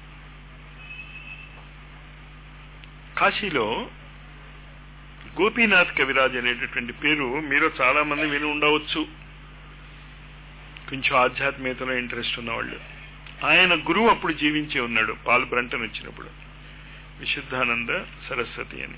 కాశీలో గోపీనాథ్ కవిరాజ్ అనేటటువంటి పేరు మీరు చాలా మంది విని ఉండవచ్చు కొంచెం ఆధ్యాత్మికతలో ఇంట్రెస్ట్ ఉన్నవాళ్ళు ఆయన గురువు అప్పుడు జీవించి ఉన్నాడు పాల్ బ్రంటన్ వచ్చినప్పుడు విశుద్ధానంద సరస్వతి అని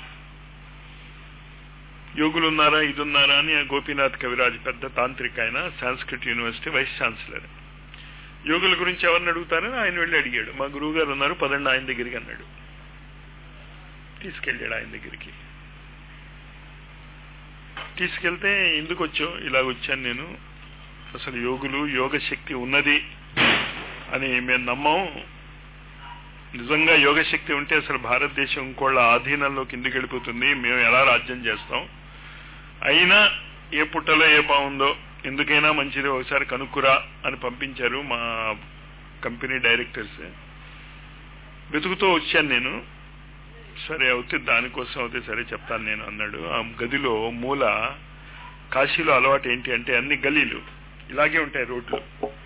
యోగులు ఉన్నారా ఇది ఉన్నారా అని గోపీనాథ్ కవిరాజ్ పెద్ద తాంత్రిక ఆయన సాంస్క్రిట్ యూనివర్సిటీ వైస్ ఛాన్సలర్ యోగుల గురించి ఎవరిని అడుగుతారని ఆయన వెళ్ళి అడిగాడు మా గురువు గారు ఉన్నారు పదండి ఆయన దగ్గరికి అన్నాడు తీసుకెళ్ళాడు ఆయన దగ్గరికి తీసుకెళ్తే ఎందుకు వచ్చావు ఇలాగ వచ్చాను నేను అసలు యోగులు యోగ శక్తి ఉన్నది అని మేము నమ్మం నిజంగా యోగ శక్తి ఉంటే అసలు భారతదేశం ఇంకోళ్ళ ఆధీనంలోకి ఎందుకు వెళ్ళిపోతుంది మేము ఎలా రాజ్యం చేస్తాం అయినా ఏ పుట్టలో ఏ బాగుందో ఎందుకైనా మంచిది ఒకసారి కనుక్కురా అని పంపించారు మా కంపెనీ డైరెక్టర్స్ వెతుకుతూ వచ్చాను నేను సరే అవుతే దానికోసం అవుతే సరే చెప్తాను నేను అన్నాడు ఆ గదిలో మూల కాశీలో అలవాటు ఏంటి అంటే అన్ని గలీలు ఇలాగే ఉంటాయి రోడ్లు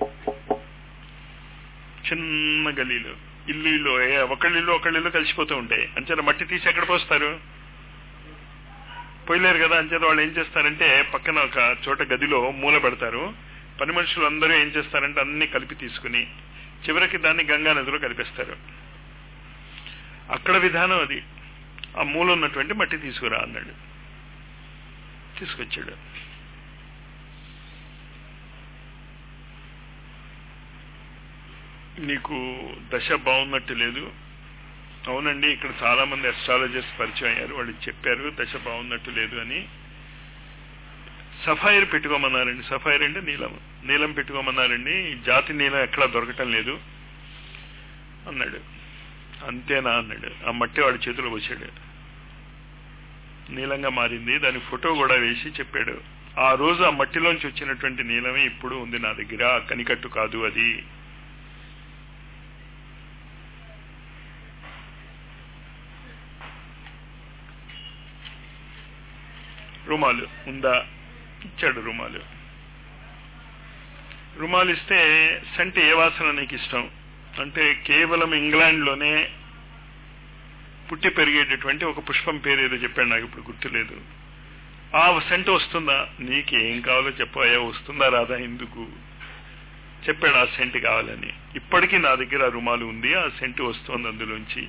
చిన్న గలీలు ఇల్లు ఇల్లు ఏ- ఒకళ్ళిల్లు ఒకళ్ళిల్లు కలిసిపోతూ ఉంటాయి అంచేత మట్టి తీసి ఎక్కడ పోస్తారు పోయలేరు కదా అంచేత వాళ్ళు ఏం చేస్తారంటే పక్కన ఒక చోట గదిలో మూల పెడతారు పని మనుషులు అందరూ ఏం చేస్తారంటే అన్ని కలిపి తీసుకుని చివరికి దాన్ని గంగా నదిలో కలిపేస్తారు అక్కడ విధానం అది ఆ మూల ఉన్నటువంటి మట్టి తీసుకురా అన్నాడు తీసుకొచ్చాడు నీకు దశ బాగున్నట్టు లేదు అవునండి ఇక్కడ చాలా మంది అస్ట్రాలజర్స్ పరిచయం అయ్యారు వాళ్ళు చెప్పారు దశ బాగున్నట్టు లేదు అని సఫైర్ పెట్టుకోమన్నారండి సఫైర్ అంటే నీలం నీలం పెట్టుకోమన్నారండి జాతి నీలం ఎక్కడా దొరకటం లేదు అన్నాడు అంతేనా అన్నాడు ఆ మట్టి వాడి చేతిలో వచ్చాడు నీలంగా మారింది దాని ఫోటో కూడా వేసి చెప్పాడు ఆ రోజు ఆ మట్టిలోంచి వచ్చినటువంటి నీలమే ఇప్పుడు ఉంది నా దగ్గర కనికట్టు కాదు అది రుమాలు ఉందా ఇచ్చాడు రుమాలు రుమాలు ఇస్తే సంటి ఏ వాసన నీకు ఇష్టం అంటే కేవలం ఇంగ్లాండ్లోనే పుట్టి పెరిగేటటువంటి ఒక పుష్పం పేరు ఏదో చెప్పాడు నాకు ఇప్పుడు గుర్తులేదు ఆ సెంట్ వస్తుందా నీకు ఏం కావాలో చెప్పాయా వస్తుందా రాదా ఎందుకు చెప్పాడు ఆ సెంట్ కావాలని ఇప్పటికీ నా దగ్గర ఆ రుమాలు ఉంది ఆ సెంట్ వస్తుంది అందులోంచి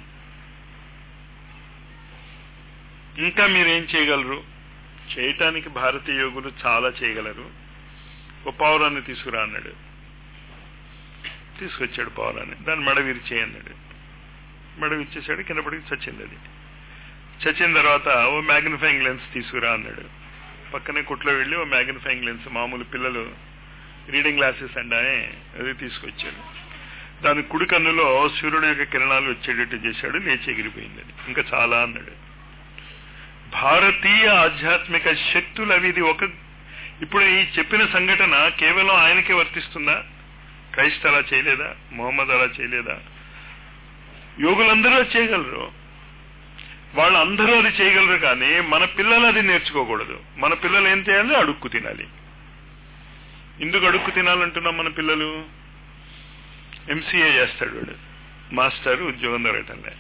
ఇంకా మీరేం చేయగలరు చేయటానికి భారతీయ యోగులు చాలా చేయగలరు ఒక పావురాన్ని తీసుకురా అన్నాడు తీసుకొచ్చాడు పావురాన్ని దాన్ని మెడ విరిచే అన్నాడు మెడ విరిచేసాడు కింద పడికి చచ్చింది అది చచ్చిన తర్వాత ఓ మ్యాగ్నిఫైయింగ్ లెన్స్ తీసుకురా అన్నాడు పక్కనే కుట్లో వెళ్ళి ఓ మ్యాగ్నిఫైయింగ్ లెన్స్ మామూలు పిల్లలు రీడింగ్ గ్లాసెస్ అండానే అది తీసుకొచ్చాడు దాని కుడి కన్నులో సూర్యుడు యొక్క కిరణాలు వచ్చేటట్టు చేశాడు లేచి ఎగిరిపోయింది అది ఇంకా చాలా అన్నాడు భారతీయ ఆధ్యాత్మిక శక్తులు అవి ఇది ఒక ఇప్పుడు ఈ చెప్పిన సంఘటన కేవలం ఆయనకే వర్తిస్తుందా క్రైస్ట్ అలా చేయలేదా మొహమ్మద్ అలా చేయలేదా యోగులందరూ అది చేయగలరు వాళ్ళందరూ అది చేయగలరు కానీ మన పిల్లలు అది నేర్చుకోకూడదు మన పిల్లలు ఏం చేయాలి అడుక్కు తినాలి ఎందుకు అడుక్కు తినాలంటున్నాం మన పిల్లలు ఎంసీఏ చేస్తాడు వాడు మాస్టర్ ఉద్యోగం దొరకటంలే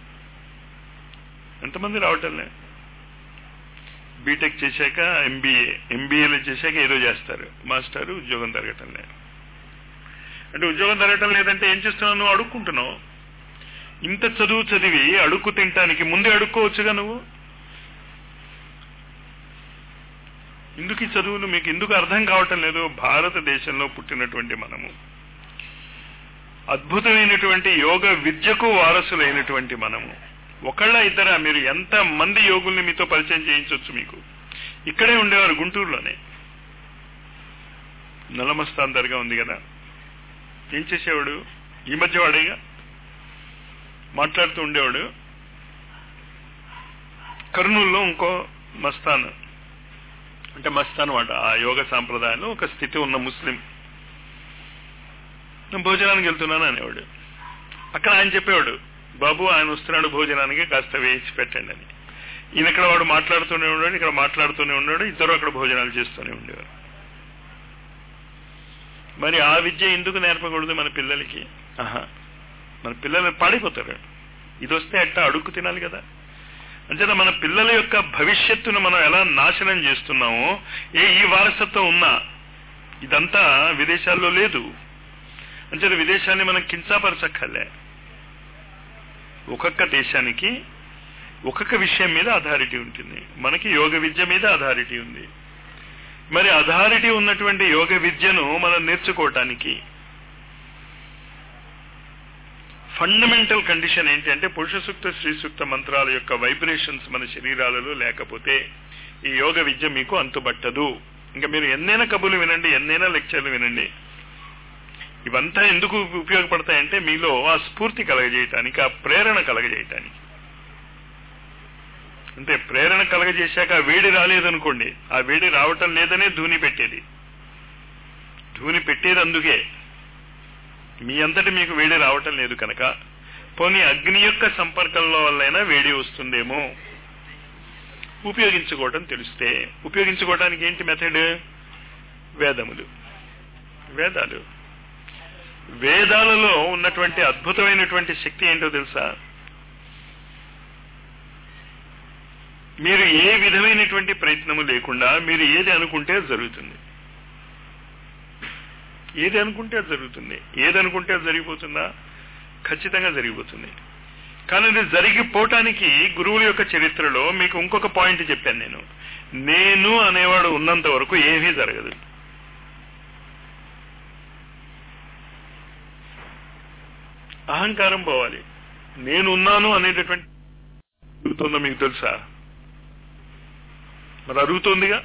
ఎంతమంది రావటంలే బీటెక్ చేశాక ఎంబీఏ ఎంబీఏలో చేశాక ఏదో చేస్తారు మాస్టర్ ఉద్యోగం జరగటంలే అంటే ఉద్యోగం జరగటం లేదంటే ఏం చేస్తున్నావు నువ్వు అడుక్కుంటున్నావు ఇంత చదువు చదివి అడుక్కు తినటానికి ముందే అడుక్కోవచ్చుగా నువ్వు ఎందుకు ఈ చదువులు మీకు ఎందుకు అర్థం కావటం లేదు భారతదేశంలో పుట్టినటువంటి మనము అద్భుతమైనటువంటి యోగ విద్యకు వారసులైనటువంటి మనము ఒకళ్ళ ఇద్దరా మీరు ఎంత మంది యోగుల్ని మీతో పరిచయం చేయించవచ్చు మీకు ఇక్కడే ఉండేవారు గుంటూరులోనే నల్లమస్తాన్ దర్గా ఉంది కదా ఏం చేసేవాడు ఈ మధ్య వాడేగా మాట్లాడుతూ ఉండేవాడు కర్నూలులో ఇంకో మస్తాన్ అంటే మస్తాన్ వాట ఆ యోగ సాంప్రదాయంలో ఒక స్థితి ఉన్న ముస్లిం నేను భోజనానికి వెళ్తున్నాను అనేవాడు అక్కడ ఆయన చెప్పేవాడు బాబు ఆయన వస్తున్నాడు భోజనానికి కాస్త వేయించి పెట్టండి అని ఈయన ఇక్కడ వాడు మాట్లాడుతూనే ఉన్నాడు ఇక్కడ మాట్లాడుతూనే ఉన్నాడు ఇద్దరు అక్కడ భోజనాలు చేస్తూనే ఉండేవారు మరి ఆ విద్య ఎందుకు నేర్పకూడదు మన పిల్లలకి ఆహా మన పిల్లలు పాడైపోతారు ఇది వస్తే అట్ట అడుక్కు తినాలి కదా అంచేత మన పిల్లల యొక్క భవిష్యత్తును మనం ఎలా నాశనం చేస్తున్నామో ఏ ఈ వారసత్వం ఉన్నా ఇదంతా విదేశాల్లో లేదు అంచేత విదేశాన్ని మనం కించాపరచక్కర్లే ఒక్కొక్క దేశానికి ఒక్కొక్క విషయం మీద అథారిటీ ఉంటుంది మనకి యోగ విద్య మీద అథారిటీ ఉంది మరి అథారిటీ ఉన్నటువంటి యోగ విద్యను మనం నేర్చుకోవటానికి ఫండమెంటల్ కండిషన్ ఏంటి అంటే పురుష సూక్త స్త్రీ సూక్త మంత్రాల యొక్క వైబ్రేషన్స్ మన శరీరాలలో లేకపోతే ఈ యోగ విద్య మీకు అంతుబట్టదు ఇంకా మీరు ఎన్నైనా కబుర్లు వినండి ఎన్నైనా లెక్చర్లు వినండి ఇవంతా ఎందుకు ఉపయోగపడతాయంటే మీలో ఆ స్ఫూర్తి కలగజేయటానికి ఆ ప్రేరణ కలగజేయటానికి అంటే ప్రేరణ కలగజేశాక ఆ వేడి రాలేదనుకోండి ఆ వేడి రావటం లేదనే ధూని పెట్టేది ధూని పెట్టేది అందుకే మీ అంతటి మీకు వేడి రావటం లేదు కనుక పోనీ అగ్ని యొక్క సంపర్కంలో వల్లైనా వేడి వస్తుందేమో ఉపయోగించుకోవటం తెలిస్తే ఉపయోగించుకోవడానికి ఏంటి మెథడ్ వేదములు వేదాలు వేదాలలో ఉన్నటువంటి అద్భుతమైనటువంటి శక్తి ఏంటో తెలుసా మీరు ఏ విధమైనటువంటి ప్రయత్నము లేకుండా మీరు ఏది అనుకుంటే అది జరుగుతుంది ఏది అనుకుంటే అది జరుగుతుంది ఏది అనుకుంటే అది జరిగిపోతుందా ఖచ్చితంగా జరిగిపోతుంది కానీ అది జరిగిపోవటానికి గురువుల యొక్క చరిత్రలో మీకు ఇంకొక పాయింట్ చెప్పాను నేను నేను అనేవాడు ఉన్నంత వరకు ఏమీ జరగదు అహంకారం పోవాలి నేను ఉన్నాను అనేటటువంటి అరుగుతుందో మీకు తెలుసా మరి అరుగుతోందిగా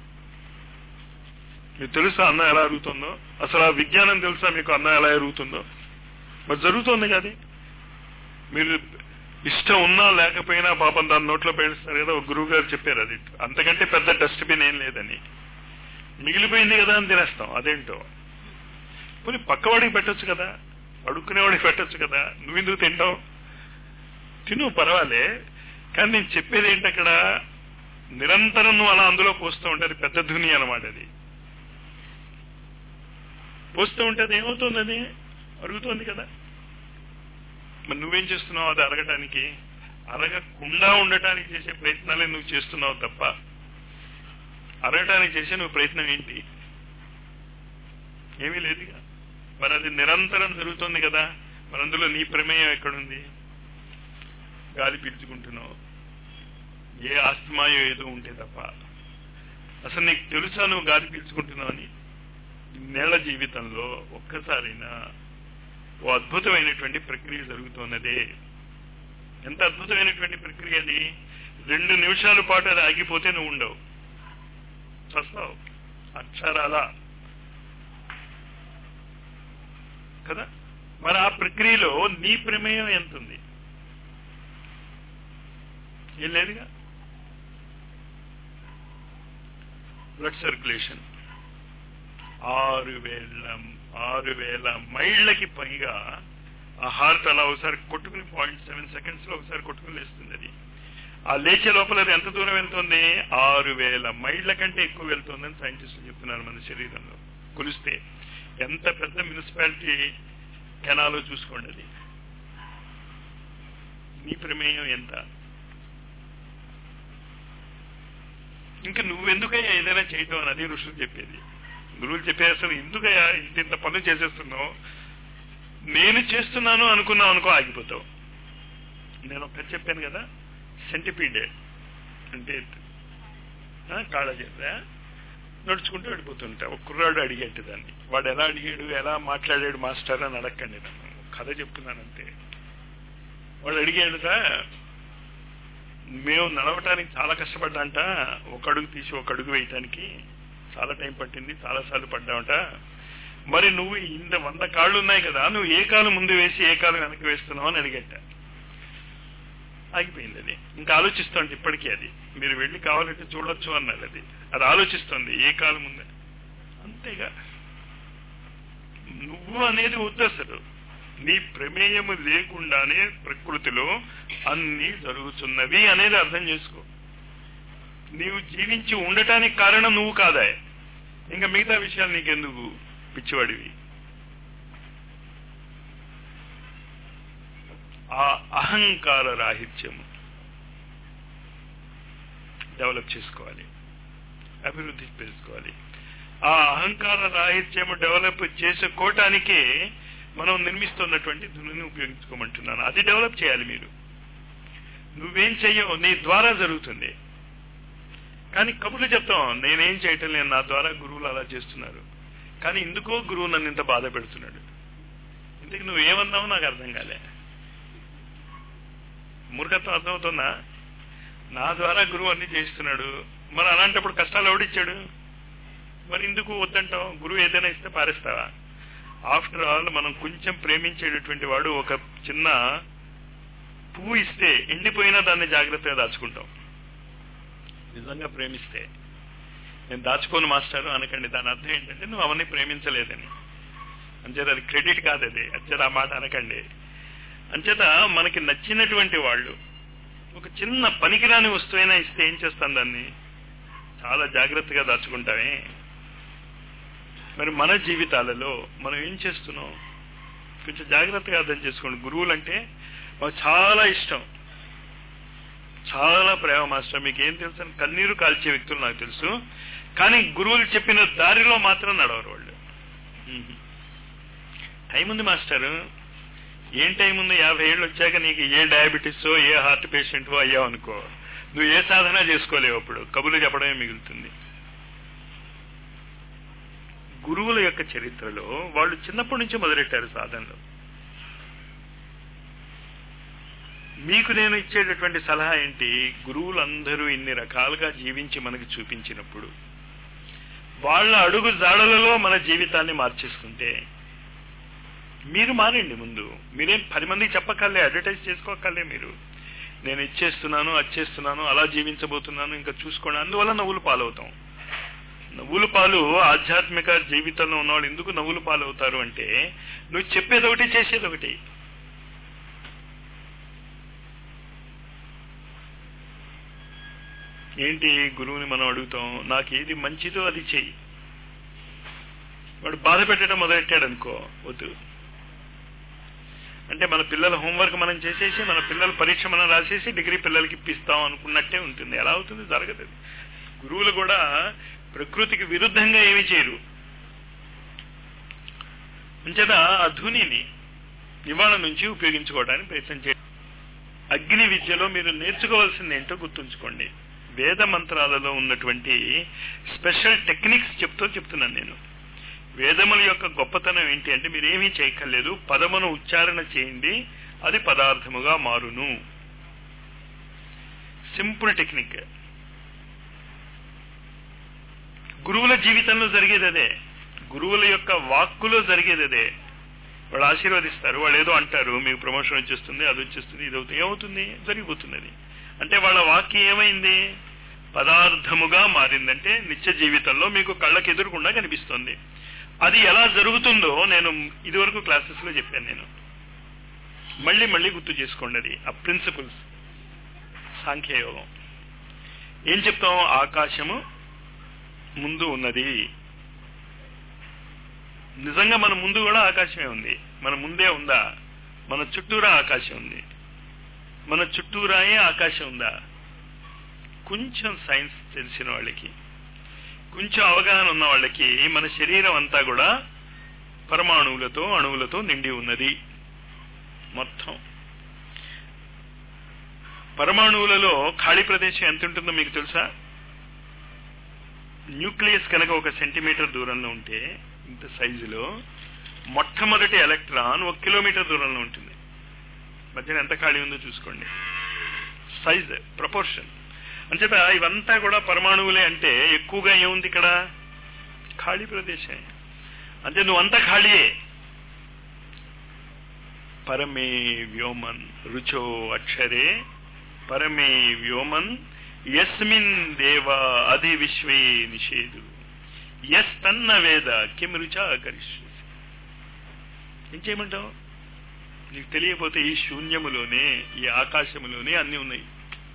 మీకు తెలుసా అన్న ఎలా అరుగుతుందో అసలు ఆ విజ్ఞానం తెలుసా మీకు అన్న ఎలా అరుగుతుందో మరి జరుగుతోంది కాదు మీరు ఇష్టం ఉన్నా లేకపోయినా పాపం దాని నోట్లో పేడుస్తారు కదా ఒక గురువు గారు చెప్పారు అది అంతకంటే పెద్ద డస్ట్బిన్ ఏం లేదని మిగిలిపోయింది కదా అని తినేస్తాం అదేంటో పోనీ పక్కవాడికి పెట్టొచ్చు కదా అడుక్కునేవాడికి పెట్టొచ్చు కదా నువ్వెందుకు తింటావు తిను పర్వాలే కానీ నేను చెప్పేది ఏంటి అక్కడ నిరంతరం నువ్వు అలా అందులో పోస్తూ ఉంటే అది పెద్ద ధుని అనమాట అది పోస్తూ ఉంటే అది ఏమవుతుంది అది అరుగుతోంది కదా మరి నువ్వేం చేస్తున్నావు అది అరగటానికి అరగకుండా ఉండటానికి చేసే ప్రయత్నాలే నువ్వు చేస్తున్నావు తప్ప అరగటానికి చేసే నువ్వు ప్రయత్నం ఏంటి ఏమీ లేదుగా మరి అది నిరంతరం జరుగుతుంది కదా మరి అందులో నీ ప్రమేయం ఎక్కడుంది గాలి పీల్చుకుంటున్నావు ఏ ఆస్తమాయో ఏదో ఉంటే తప్ప అసలు నీకు తెలుసా నువ్వు గాలి పీల్చుకుంటున్నావు అని నేల జీవితంలో ఒక్కసారైనా ఓ అద్భుతమైనటువంటి ప్రక్రియ జరుగుతున్నదే ఎంత అద్భుతమైనటువంటి ప్రక్రియ అది రెండు నిమిషాల పాటు అది ఆగిపోతే నువ్వు ఉండవు చస్తావు అక్షరాల కదా మరి ఆ ప్రక్రియలో నీ ప్రమేయం ఎంత ఉంది ఏం లేదుగా బ్లడ్ సర్క్యులేషన్ ఆరు వేల ఆరు వేల మైళ్ళకి పైగా ఆ హార్ట్ అలా ఒకసారి కొట్టుకుని పాయింట్ సెవెన్ సెకండ్స్ లో ఒకసారి కొట్టుకుని లేస్తుంది అది ఆ లేచే లోపల అది ఎంత దూరం వెళ్తుంది ఆరు వేల మైళ్ళ కంటే ఎక్కువ వెళ్తుందని సైంటిస్టులు చెప్తున్నారు మన శరీరంలో కొలిస్తే ఎంత పెద్ద మున్సిపాలిటీ కెనాలో చూసుకోండి అది నీ ప్రమేయం ఎంత ఇంకా నువ్వెందుకయ్యా ఏదైనా చేయటం అని అది ఋషులు చెప్పేది గురువులు చెప్పే అసలు ఎందుకయ్యా ఇంత ఇంత పనులు చేసేస్తున్నావు నేను చేస్తున్నాను అనుకున్నావు అనుకో ఆగిపోతావు నేను ఒకటి చెప్పాను కదా సెంటిపీడే అంటే కాళ్ళ చేత నడుచుకుంటూ వెళ్ళిపోతుంటా ఒక కుర్రాడు అడిగేట్టు దాన్ని వాడు ఎలా అడిగాడు ఎలా మాట్లాడాడు మాస్టర్ అని అడగండి నన్ను కథ చెప్తున్నానంతే వాడు అడిగాడుగా మేము నడవటానికి చాలా కష్టపడ్డాంట ఒక అడుగు తీసి ఒక అడుగు వేయటానికి చాలా టైం పట్టింది చాలా సార్లు పడ్డామంట మరి నువ్వు ఇంత వంద కాళ్ళు ఉన్నాయి కదా నువ్వు ఏ కాలు ముందు వేసి ఏ కాలు వెనక్కి వేస్తున్నావు అని అడిగట్ట ఆగిపోయింది అది ఇంకా ఆలోచిస్తోంది ఇప్పటికీ అది మీరు వెళ్ళి కావాలంటే చూడొచ్చు అన్నది అది అది ఆలోచిస్తుంది ఏ కాలు ముందే అంతేగా నువ్వు అనేది ఉద్దసలు నీ ప్రమేయము లేకుండానే ప్రకృతిలో అన్ని జరుగుతున్నవి అనేది అర్థం చేసుకో నీవు జీవించి ఉండటానికి కారణం నువ్వు కాదా ఇంకా మిగతా విషయాలు నీకెందుకు పిచ్చివాడివి ఆ అహంకార రాహిత్యము డెవలప్ చేసుకోవాలి అభివృద్ధి చేసుకోవాలి ఆ అహంకార రాహిత్యము డెవలప్ చేసుకోవటానికే మనం నిర్మిస్తున్నటువంటి ధునిని ఉపయోగించుకోమంటున్నాను అది డెవలప్ చేయాలి మీరు నువ్వేం చెయ్యవు నీ ద్వారా జరుగుతుంది కానీ కబుర్లు చెప్తాం నేనేం చేయటం లేదు నా ద్వారా గురువులు అలా చేస్తున్నారు కానీ ఎందుకో గురువు నన్ను ఇంత బాధ పెడుతున్నాడు ఇందుకు నువ్వేమన్నావు నాకు అర్థం కాలే మూర్ఖత్వం అర్థమవుతుందా నా ద్వారా గురువు అన్ని చేస్తున్నాడు మరి అలాంటప్పుడు కష్టాలు ఎవడిచ్చాడు మరి ఎందుకు వద్దంటావు గురువు ఏదైనా ఇస్తే పారేస్తావా ఆఫ్టర్ ఆల్ మనం కొంచెం ప్రేమించేటటువంటి వాడు ఒక చిన్న పువ్వు ఇస్తే ఎండిపోయినా దాన్ని జాగ్రత్తగా దాచుకుంటాం నిజంగా ప్రేమిస్తే నేను దాచుకోను మాస్టారు అనకండి దాని అర్థం ఏంటంటే నువ్వు అవన్నీ ప్రేమించలేదని అంచేత అది క్రెడిట్ కాదు అది అంచేత ఆ మాట అనకండి అంచేత మనకి నచ్చినటువంటి వాళ్ళు ఒక చిన్న పనికిరాని వస్తువైనా ఇస్తే ఏం చేస్తాం దాన్ని చాలా జాగ్రత్తగా దాచుకుంటామే మరి మన జీవితాలలో మనం ఏం చేస్తున్నాం కొంచెం జాగ్రత్తగా అర్థం చేసుకోండి గురువులు అంటే మాకు చాలా ఇష్టం చాలా ప్రేమ మాస్టర్ మీకు ఏం తెలుసు అని కన్నీరు కాల్చే వ్యక్తులు నాకు తెలుసు కానీ గురువులు చెప్పిన దారిలో మాత్రం నడవరు వాళ్ళు టైం ఉంది మాస్టర్ ఏం టైం ఉంది యాభై ఏళ్ళు వచ్చాక నీకు ఏ డయాబెటీస్ ఏ హార్ట్ పేషెంట్ అయ్యావు అనుకో నువ్వు ఏ సాధన చేసుకోలేవు అప్పుడు కబుర్లు చెప్పడమే మిగులుతుంది గురువుల యొక్క చరిత్రలో వాళ్ళు చిన్నప్పటి నుంచి మొదలెట్టారు సాధనలు మీకు నేను ఇచ్చేటటువంటి సలహా ఏంటి గురువులందరూ ఇన్ని రకాలుగా జీవించి మనకి చూపించినప్పుడు వాళ్ళ అడుగు జాడలలో మన జీవితాన్ని మార్చేసుకుంటే మీరు మారండి ముందు మీరేం పది మందికి చెప్పక్కర్లే అడ్వర్టైజ్ చేసుకోక్కర్లే మీరు నేను ఇచ్చేస్తున్నాను అచ్చేస్తున్నాను అలా జీవించబోతున్నాను ఇంకా చూసుకోండి అందువల్ల నవ్వులు పాలవుతాం నవ్వులు పాలు ఆధ్యాత్మిక జీవితంలో ఉన్నవాళ్ళు ఎందుకు నవ్వులు పాలు అవుతారు అంటే నువ్వు చెప్పేది ఒకటి చేసేది ఒకటి ఏంటి గురువుని మనం అడుగుతాం నాకు ఏది మంచిదో అది చెయ్యి వాడు బాధ పెట్టడం మొదలెట్టాడు అనుకో వద్దు అంటే మన పిల్లల హోంవర్క్ మనం చేసేసి మన పిల్లల పరీక్ష మనం రాసేసి డిగ్రీ పిల్లలకి ఇప్పిస్తాం అనుకున్నట్టే ఉంటుంది ఎలా అవుతుంది జరగదు గురువులు కూడా ప్రకృతికి విరుద్ధంగా ఏమి చేయరు అంచేత ఆ ధునిని ఇవాళ నుంచి ఉపయోగించుకోవడానికి ప్రయత్నం చేయండి అగ్ని విద్యలో మీరు నేర్చుకోవాల్సింది ఏంటో గుర్తుంచుకోండి వేద మంత్రాలలో ఉన్నటువంటి స్పెషల్ టెక్నిక్స్ చెప్తూ చెప్తున్నాను నేను వేదముల యొక్క గొప్పతనం ఏంటి అంటే మీరేమీ చేయక్కర్లేదు పదమును ఉచ్చారణ చేయండి అది పదార్థముగా మారును సింపుల్ టెక్నిక్ గురువుల జీవితంలో జరిగేది అదే గురువుల యొక్క వాక్కులో జరిగేది అదే వాళ్ళు ఆశీర్వదిస్తారు వాళ్ళు ఏదో అంటారు మీకు ప్రమోషన్ వచ్చేస్తుంది అది వచ్చేస్తుంది ఇది అవుతుంది ఏమవుతుంది జరిగిపోతున్నది అంటే వాళ్ళ వాక్యం ఏమైంది పదార్థముగా మారిందంటే నిత్య జీవితంలో మీకు కళ్ళకి ఎదురకుండా కనిపిస్తుంది అది ఎలా జరుగుతుందో నేను ఇదివరకు క్లాసెస్ లో చెప్పాను నేను మళ్ళీ మళ్ళీ గుర్తు చేసుకోండి అది ఆ ప్రిన్సిపల్స్ సాంఖ్యయోగం ఏం చెప్తాం ఆకాశము ముందు ఉన్నది నిజంగా మన ముందు కూడా ఆకాశమే ఉంది మన ముందే ఉందా మన చుట్టూరా ఆకాశం ఉంది మన చుట్టూరాయే ఆకాశం ఉందా కొంచెం సైన్స్ తెలిసిన వాళ్ళకి కొంచెం అవగాహన ఉన్న వాళ్ళకి మన శరీరం అంతా కూడా పరమాణువులతో అణువులతో నిండి ఉన్నది మొత్తం పరమాణువులలో ఖాళీ ప్రదేశం ఎంత ఉంటుందో మీకు తెలుసా న్యూక్లియస్ కనుక ఒక సెంటీమీటర్ దూరంలో ఉంటే ఇంత సైజులో మొట్టమొదటి ఎలక్ట్రాన్ ఒక కిలోమీటర్ దూరంలో ఉంటుంది మధ్యన ఎంత ఖాళీ ఉందో చూసుకోండి సైజ్ ప్రపోర్షన్ అంచేత ఇవంతా కూడా పరమాణువులే అంటే ఎక్కువగా ఏముంది ఇక్కడ ఖాళీ ప్రదేశం అంటే నువ్వంతా ఖాళీయే పరమే వ్యోమన్ రుచో అక్షరే పరమే వ్యోమన్ యస్మిన్ దేవ అధి విశ్వే నిషేధు ఎస్ తన్న వేద కిం రుచా కరిష్యసి ఏం చేయమంటావు నీకు తెలియకపోతే ఈ శూన్యములోనే ఈ ఆకాశములోనే అన్ని ఉన్నాయి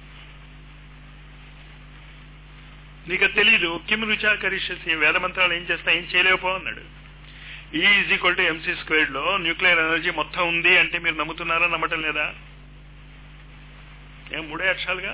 నీకు అది తెలీదు కిమ్ రుచా కరిష్యసి వేద మంత్రాలు ఏం చేస్తా ఏం చేయలేకపో అన్నాడు E is equal to MC squared లో న్యూక్లియర్ ఎనర్జీ మొత్తం ఉంది అంటే మీరు నమ్ముతున్నారా నమ్మటం లేదా ఏం మూడే అక్షరాలుగా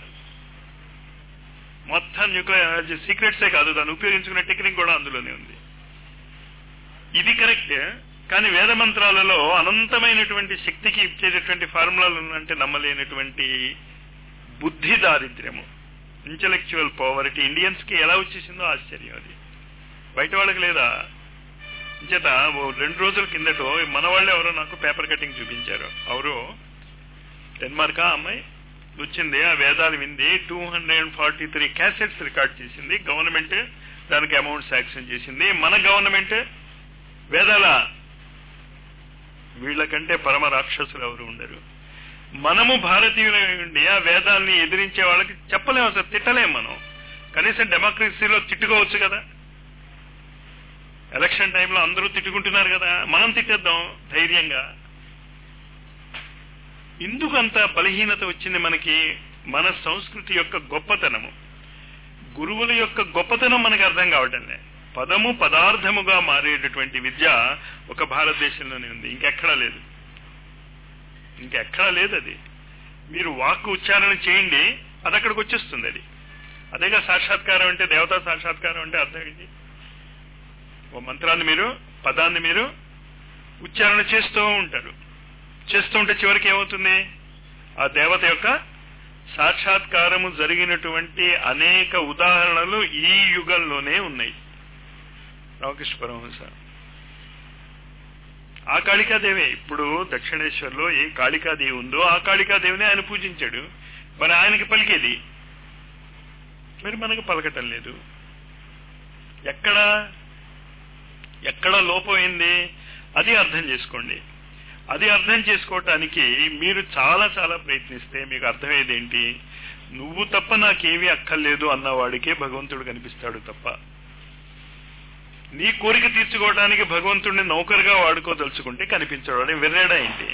మొత్తం న్యూక్లియర్ ఎనర్జీ సీక్రెట్సే కాదు దాన్ని ఉపయోగించుకునే టెక్నిక్ కూడా అందులోనే ఉంది ఇది కరెక్ట్ కానీ వేద మంత్రాలలో అనంతమైనటువంటి శక్తికి ఇచ్చేటటువంటి ఫార్ములాలు అంటే నమ్మలేనటువంటి బుద్ధి దారిద్ర్యము ఇంటలెక్చువల్ పవర్టీ ఇండియన్స్ కి ఎలా వచ్చేసిందో ఆశ్చర్యం అది బయట వాళ్ళకి లేదా ఇంచేత ఓ రెండు రోజుల కిందటో మన వాళ్ళు ఎవరో నాకు పేపర్ కటింగ్ చూపించారు ఎవరు డెన్మార్క్ అమ్మాయి వచ్చింది ఆ వేదాలు వింది two hundred and forty three cassettes record చేసింది గవర్నమెంట్ దానికి అమౌంట్ శాంక్షన్ చేసింది మన గవర్నమెంట్ వేదాల వీళ్ళకంటే పరమ రాక్షసులు ఎవరు ఉండరు మనము భారతీయుల ఇండియా వేదాల్ని ఎదిరించే వాళ్ళకి చెప్పలేము అసలు తిట్టలేము మనం కనీసం డెమోక్రసీలో తిట్టుకోవచ్చు కదా ఎలక్షన్ టైంలో అందరూ తిట్టుకుంటున్నారు కదా మనం తిట్టేద్దాం ధైర్యంగా ఎందుకు అంత బలహీనత వచ్చింది మనకి మన సంస్కృతి యొక్క గొప్పతనము గురువుల యొక్క గొప్పతనం మనకు అర్థం కావటం లే పదము పదార్థముగా మారేటటువంటి విద్య ఒక భారతదేశంలోనే ఉంది ఇంకెక్కడా లేదు ఇంకెక్కడా లేదు అది మీరు వాక్కు ఉచ్చారణ చేయండి అది అక్కడికి వచ్చేస్తుంది అది అదేగా సాక్షాత్కారం అంటే దేవతా సాక్షాత్కారం అంటే అర్థం ఏంటి ఓ మంత్రాన్ని మీరు పదాన్ని మీరు ఉచ్చారణ చేస్తూ ఉంటారు చేస్తూ ఉంటే చివరికి ఏమవుతుంది ఆ దేవత యొక్క సాక్షాత్కారము జరిగినటువంటి అనేక ఉదాహరణలు ఈ యుగంలోనే ఉన్నాయి రామకృష్ణ పరమహంస ఆ కాళికాదేవే ఇప్పుడు దక్షిణేశ్వర్లో ఏ కాళికాదేవి ఉందో ఆ కాళికాదేవిని ఆయన పూజించాడు మరి ఆయనకి పలికేది మరి మనకు పలకటం లేదు ఎక్కడ ఎక్కడ లోపమైంది అది అర్థం చేసుకోండి అది అర్థం చేసుకోవటానికి మీరు చాలా చాలా ప్రయత్నిస్తే మీకు అర్థమయ్యేది ఏంటి నువ్వు తప్ప నాకేమీ అక్కర్లేదు అన్నవాడికే భగవంతుడు కనిపిస్తాడు తప్ప నీ కోరిక తీర్చుకోవడానికి భగవంతుడిని నౌకరుగా వాడుకోదలుచుకుంటే కనిపించడు అని వెర్రేడా ఏంటి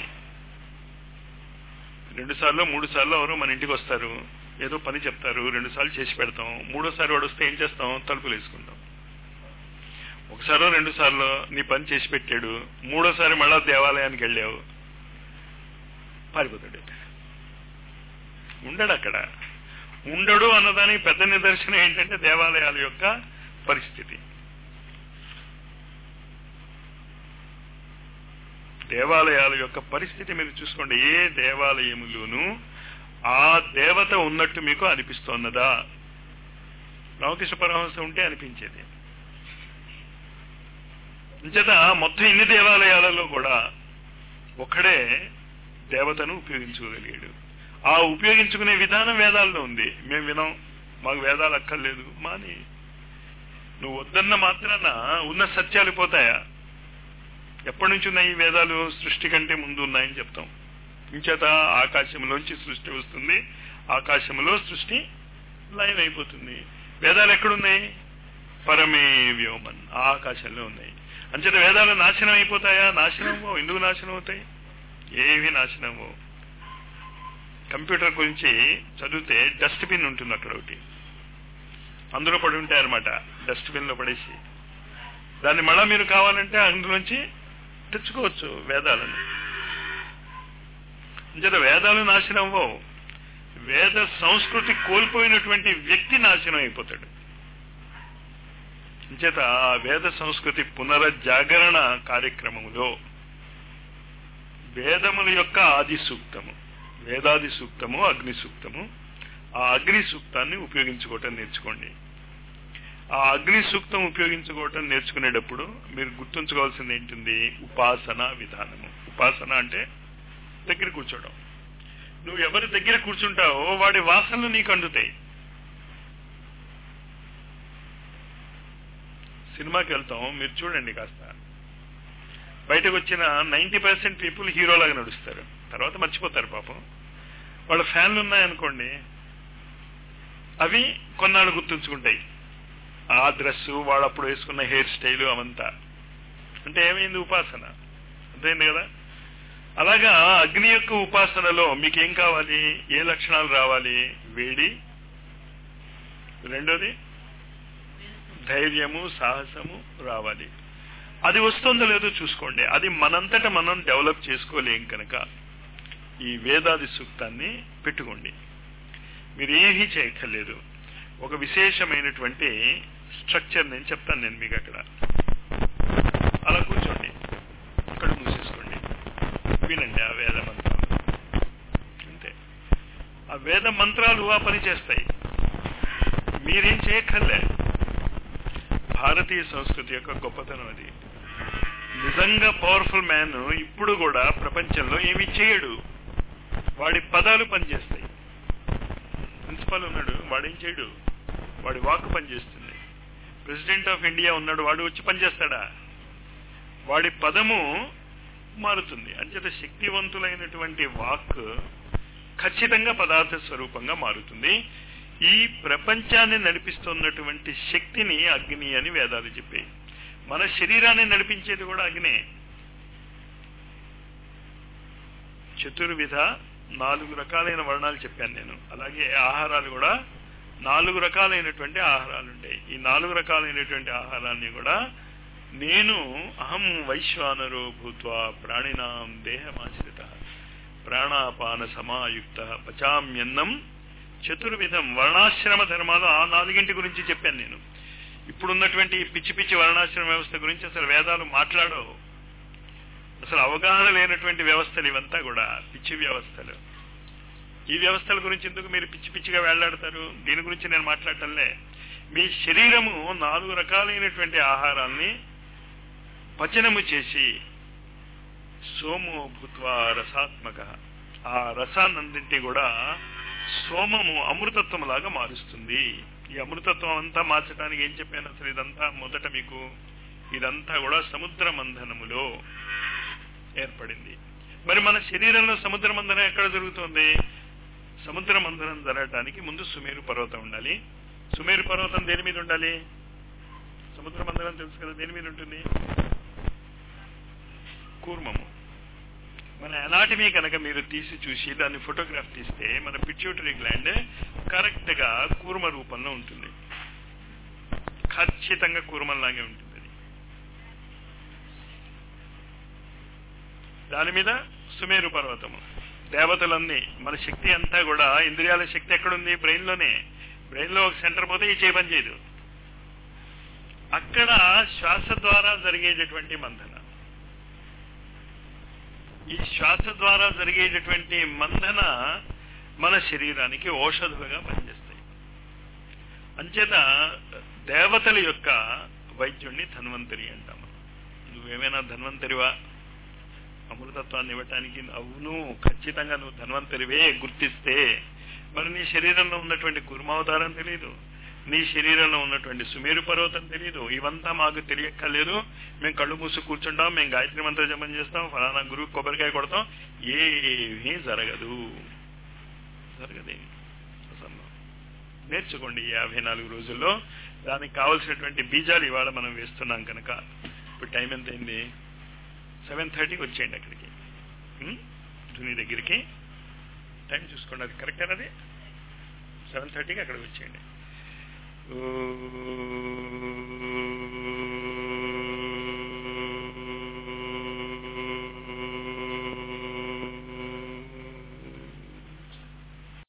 రెండు సార్లు మూడు సార్లు ఎవరు మన ఇంటికి వస్తారు ఏదో పని చెప్తారు రెండు సార్లు చేసి పెడతాం మూడోసారి వాడు వస్తే ఏం చేస్తాం తలుపులు వేసుకుంటాం ఒకసారో రెండు సార్లు నీ పని చేసి పెట్టాడు మూడోసారి మళ్ళా దేవాలయానికి వెళ్ళావు పారిపోతాడు ఉండడు అక్కడ ఉండడు అన్నదానికి పెద్ద నిదర్శనం ఏంటంటే దేవాలయాల యొక్క పరిస్థితి దేవాలయాల యొక్క పరిస్థితి మీరు చూసుకోండి ఏ దేవాలయములోనూ ఆ దేవత ఉన్నట్టు మీకు అనిపిస్తున్నదా రామకృష్ణ పరమహంస ఉంటే అనిపించేది అంచేత మొత్తం ఇన్ని దేవాలయాలలో కూడా ఒక్కడే దేవతను ఉపయోగించుకోగలిగాడు ఆ ఉపయోగించుకునే విధానం వేదాల్లో ఉంది మేము వినం మాకు వేదాలు అక్కర్లేదు మాని నువ్వు వద్దన్న మాత్రాన ఉన్న సత్యాలు పోతాయా ఎప్పటి నుంచి ఉన్నాయి ఈ వేదాలు సృష్టి కంటే ముందు ఉన్నాయని చెప్తాం ఇంచేత ఆకాశంలోంచి సృష్టి వస్తుంది ఆకాశంలో సృష్టి లయం అయిపోతుంది వేదాలు ఎక్కడున్నాయి పరమే వ్యోమన్ ఆ ఆకాశంలో ఉన్నాయి అంచేత వేదాలు నాశనం అయిపోతాయా నాశనమో ఎందుకు నాశనం అవుతాయి ఏవి నాశనమో కంప్యూటర్ గురించి చదివితే డస్ట్బిన్ ఉంటుంది అక్కడ ఒకటి అందులో పడి ఉంటాయి అనమాట డస్ట్బిన్ లో పడేసి దాన్ని మళ్ళా మీరు కావాలంటే అందులోంచి తెచ్చుకోవచ్చు వేదాలను అంచేత వేదాలు నాశనం అవ్వవు వేద సంస్కృతి కోల్పోయినటువంటి వ్యక్తి నాశనం అయిపోతాడు అంచేత ఆ వేద సంస్కృతి పునరజాగరణ కార్యక్రమములో వేదముల యొక్క ఆది సూక్తము వేదాది సూక్తము అగ్ని సూక్తము ఆ అగ్ని సూక్తాన్ని ఉపయోగించుకోవటం నేర్చుకోండి ఆ అగ్ని సూక్తం ఉపయోగించుకోవటం నేర్చుకునేటప్పుడు మీరు గుర్తుంచుకోవాల్సింది ఏంటింది ఉపాసన విధానము ఉపాసన అంటే దగ్గర కూర్చోవడం నువ్వు ఎవరి దగ్గర కూర్చుంటావో వాడి వాసనలు నీకు అందుతాయి సినిమాకి వెళ్తాం మీరు చూడండి కాస్త బయటకు వచ్చిన నైన్టీ పర్సెంట్ పీపుల్ హీరోలాగా నడుస్తారు తర్వాత మర్చిపోతారు పాపం వాళ్ళ ఫ్యాన్లు ఉన్నాయనుకోండి అవి కొన్నాళ్ళు గుర్తుంచుకుంటాయి ఆ డ్రెస్ వాడు అప్పుడు వేసుకున్న హెయిర్ స్టైలు అవంతా అంటే ఏమైంది ఉపాసన అర్థమైంది కదా అలాగా అగ్ని యొక్క ఉపాసనలో మీకు ఏం కావాలి ఏ లక్షణాలు రావాలి వేడి రెండోది ధైర్యము సాహసము రావాలి అది వస్తుందో లేదో చూసుకోండి అది మనంతట మనం డెవలప్ చేసుకోలేం కనుక ఈ వేదాది సూక్తాన్ని పెట్టుకోండి మీరు ఏమీ చేయక్కర్లేదు ఒక విశేషమైనటువంటి స్ట్రక్చర్ నేను చెప్తాను నేను మీకు అక్కడ అలా కూర్చోండి ఇక్కడ మూసేసుకోండి వినండి ఆ వేద మంత్రాలు అంతే ఆ వేద మంత్రాలు ఆ పని చేస్తాయి మీరేం చేయక్కర్లే భారతీయ సంస్కృతి యొక్క గొప్పతనం అది నిజంగా పవర్ఫుల్ మ్యాన్ ఇప్పుడు కూడా ప్రపంచంలో ఏమి చేయడు వాడి పదాలు పనిచేస్తాయి ప్రిన్సిపాల్ ఉన్నాడు వాడేం చేయడు వాడి వాక్ పనిచేస్తుంది ప్రెసిడెంట్ ఆఫ్ ఇండియా ఉన్నాడు వాడు వచ్చి పనిచేస్తాడా వాడి పదము మారుతుంది అంచేత శక్తివంతులైనటువంటి వాక్ ఖచ్చితంగా పదార్థ స్వరూపంగా మారుతుంది ఈ ప్రపంచాన్ని నడిపిస్తున్నటువంటి శక్తిని అగ్ని అని వేదాలు చెప్పాయి మన శరీరాన్ని నడిపించేది కూడా అగ్నే చతుర్విధ నాలుగు రకాలైన వర్ణాలు చెప్పాను నేను అలాగే ఆహారాలు కూడా నాలుగు రకాలైనటువంటి ఆహారాలు ఉంటాయి ఈ నాలుగు రకాలైనటువంటి ఆహారాన్ని కూడా నేను అహం వైశ్వానరో భూత్వా ప్రాణినాం దేహమాశ్రిత ప్రాణాపాన సమాయుక్త పచామ్యన్నం చతుర్విధం వర్ణాశ్రమ ధర్మాలు ఆ నాలుగింటి గురించి చెప్పాను నేను ఇప్పుడున్నటువంటి ఈ పిచ్చి పిచ్చి వర్ణాశ్రమ వ్యవస్థ గురించి అసలు వేదాలు మాట్లాడవు అసలు అవగాహన లేనటువంటి వ్యవస్థలు ఇవంతా కూడా పిచ్చి వ్యవస్థలు ఈ వ్యవస్థల గురించి ఎందుకు మీరు పిచ్చి పిచ్చిగా వేళ్లాడతారు దీని గురించి నేను మాట్లాడటంలే మీ శరీరము నాలుగు రకాలైనటువంటి ఆహారాల్ని పచనము చేసి సోము భూత్వా రసాత్మక ఆ రసాన్నింటి కూడా సోమము అమృతత్వం లాగా మారుస్తుంది ఈ అమృతత్వం అంతా మార్చడానికి ఏం చెప్పాను అసలు ఇదంతా మొదట మీకు ఇదంతా కూడా సముద్ర మంథనములో ఏర్పడింది మరి మన శరీరంలో సముద్ర మంథనం ఎక్కడ జరుగుతుంది సముద్ర మంథనం జరగటానికి ముందు సుమేరు పర్వతం ఉండాలి సుమేరు పర్వతం దేని మీద ఉండాలి సముద్ర మంథనం తెలుసు కదా దేని మీద ఉంటుంది కూర్మము మన ఎనాటమీ కనుక మీరు తీసి చూసి దాన్ని ఫోటోగ్రాఫ్ తీస్తే మన పిట్యూటరీ గ్లాండ్ కరెక్ట్ గా కూర్మ రూపంలో ఉంటుంది ఖచ్చితంగా కూర్మంలాగే ఉంటుంది అది దాని మీద సుమేరు పర్వతము దేవతలన్నీ మన శక్తి అంతా కూడా ఇంద్రియాల శక్తి ఎక్కడుంది బ్రెయిన్ లోనే బ్రెయిన్ లో ఒక సెంటర్ పోతే ఈ చేయ పని చేయదు అక్కడ శ్వాస ద్వారా జరిగేటటువంటి మంథన ఈ శ్వాస ద్వారా జరిగేటటువంటి మంథన మన శరీరానికి ఔషధులుగా పనిచేస్తాయి అంచేత దేవతల యొక్క వైద్యుణ్ణి ధన్వంతరి అంటాము నువ్వేమైనా ధన్వంతరివా అమృతత్వాన్ని ఇవ్వటానికి అవును ఖచ్చితంగా నువ్వు ధన్వంతరివే గుర్తిస్తే మరి నీ శరీరంలో ఉన్నటువంటి కుర్మావతారం తెలియదు నీ శరీరంలో ఉన్నటువంటి సుమేరు పర్వతం తెలియదు ఇవంతా మాకు తెలియక్కర్లేదు మేము కళ్ళు మూసి కూర్చుంటాం మేము గాయత్రి మంత్ర జపం చేస్తాం ఫలానా గురువు కొబ్బరికాయ కొడతాం ఏమీ జరగదు జరగదే అసలు నేర్చుకోండి ఈ యాభై నాలుగు రోజుల్లో దానికి కావలసినటువంటి బీజాలు ఇవాళ మనం వేస్తున్నాం కనుక ఇప్పుడు టైం ఎంత అయింది సెవెన్ థర్టీకి వచ్చేయండి అక్కడికి ఉం? ధుని దగ్గరికి టైం చూసుకోండి అది కరెక్ట్ అది సెవెన్ థర్టీకి అక్కడికి వచ్చేయండి ఓ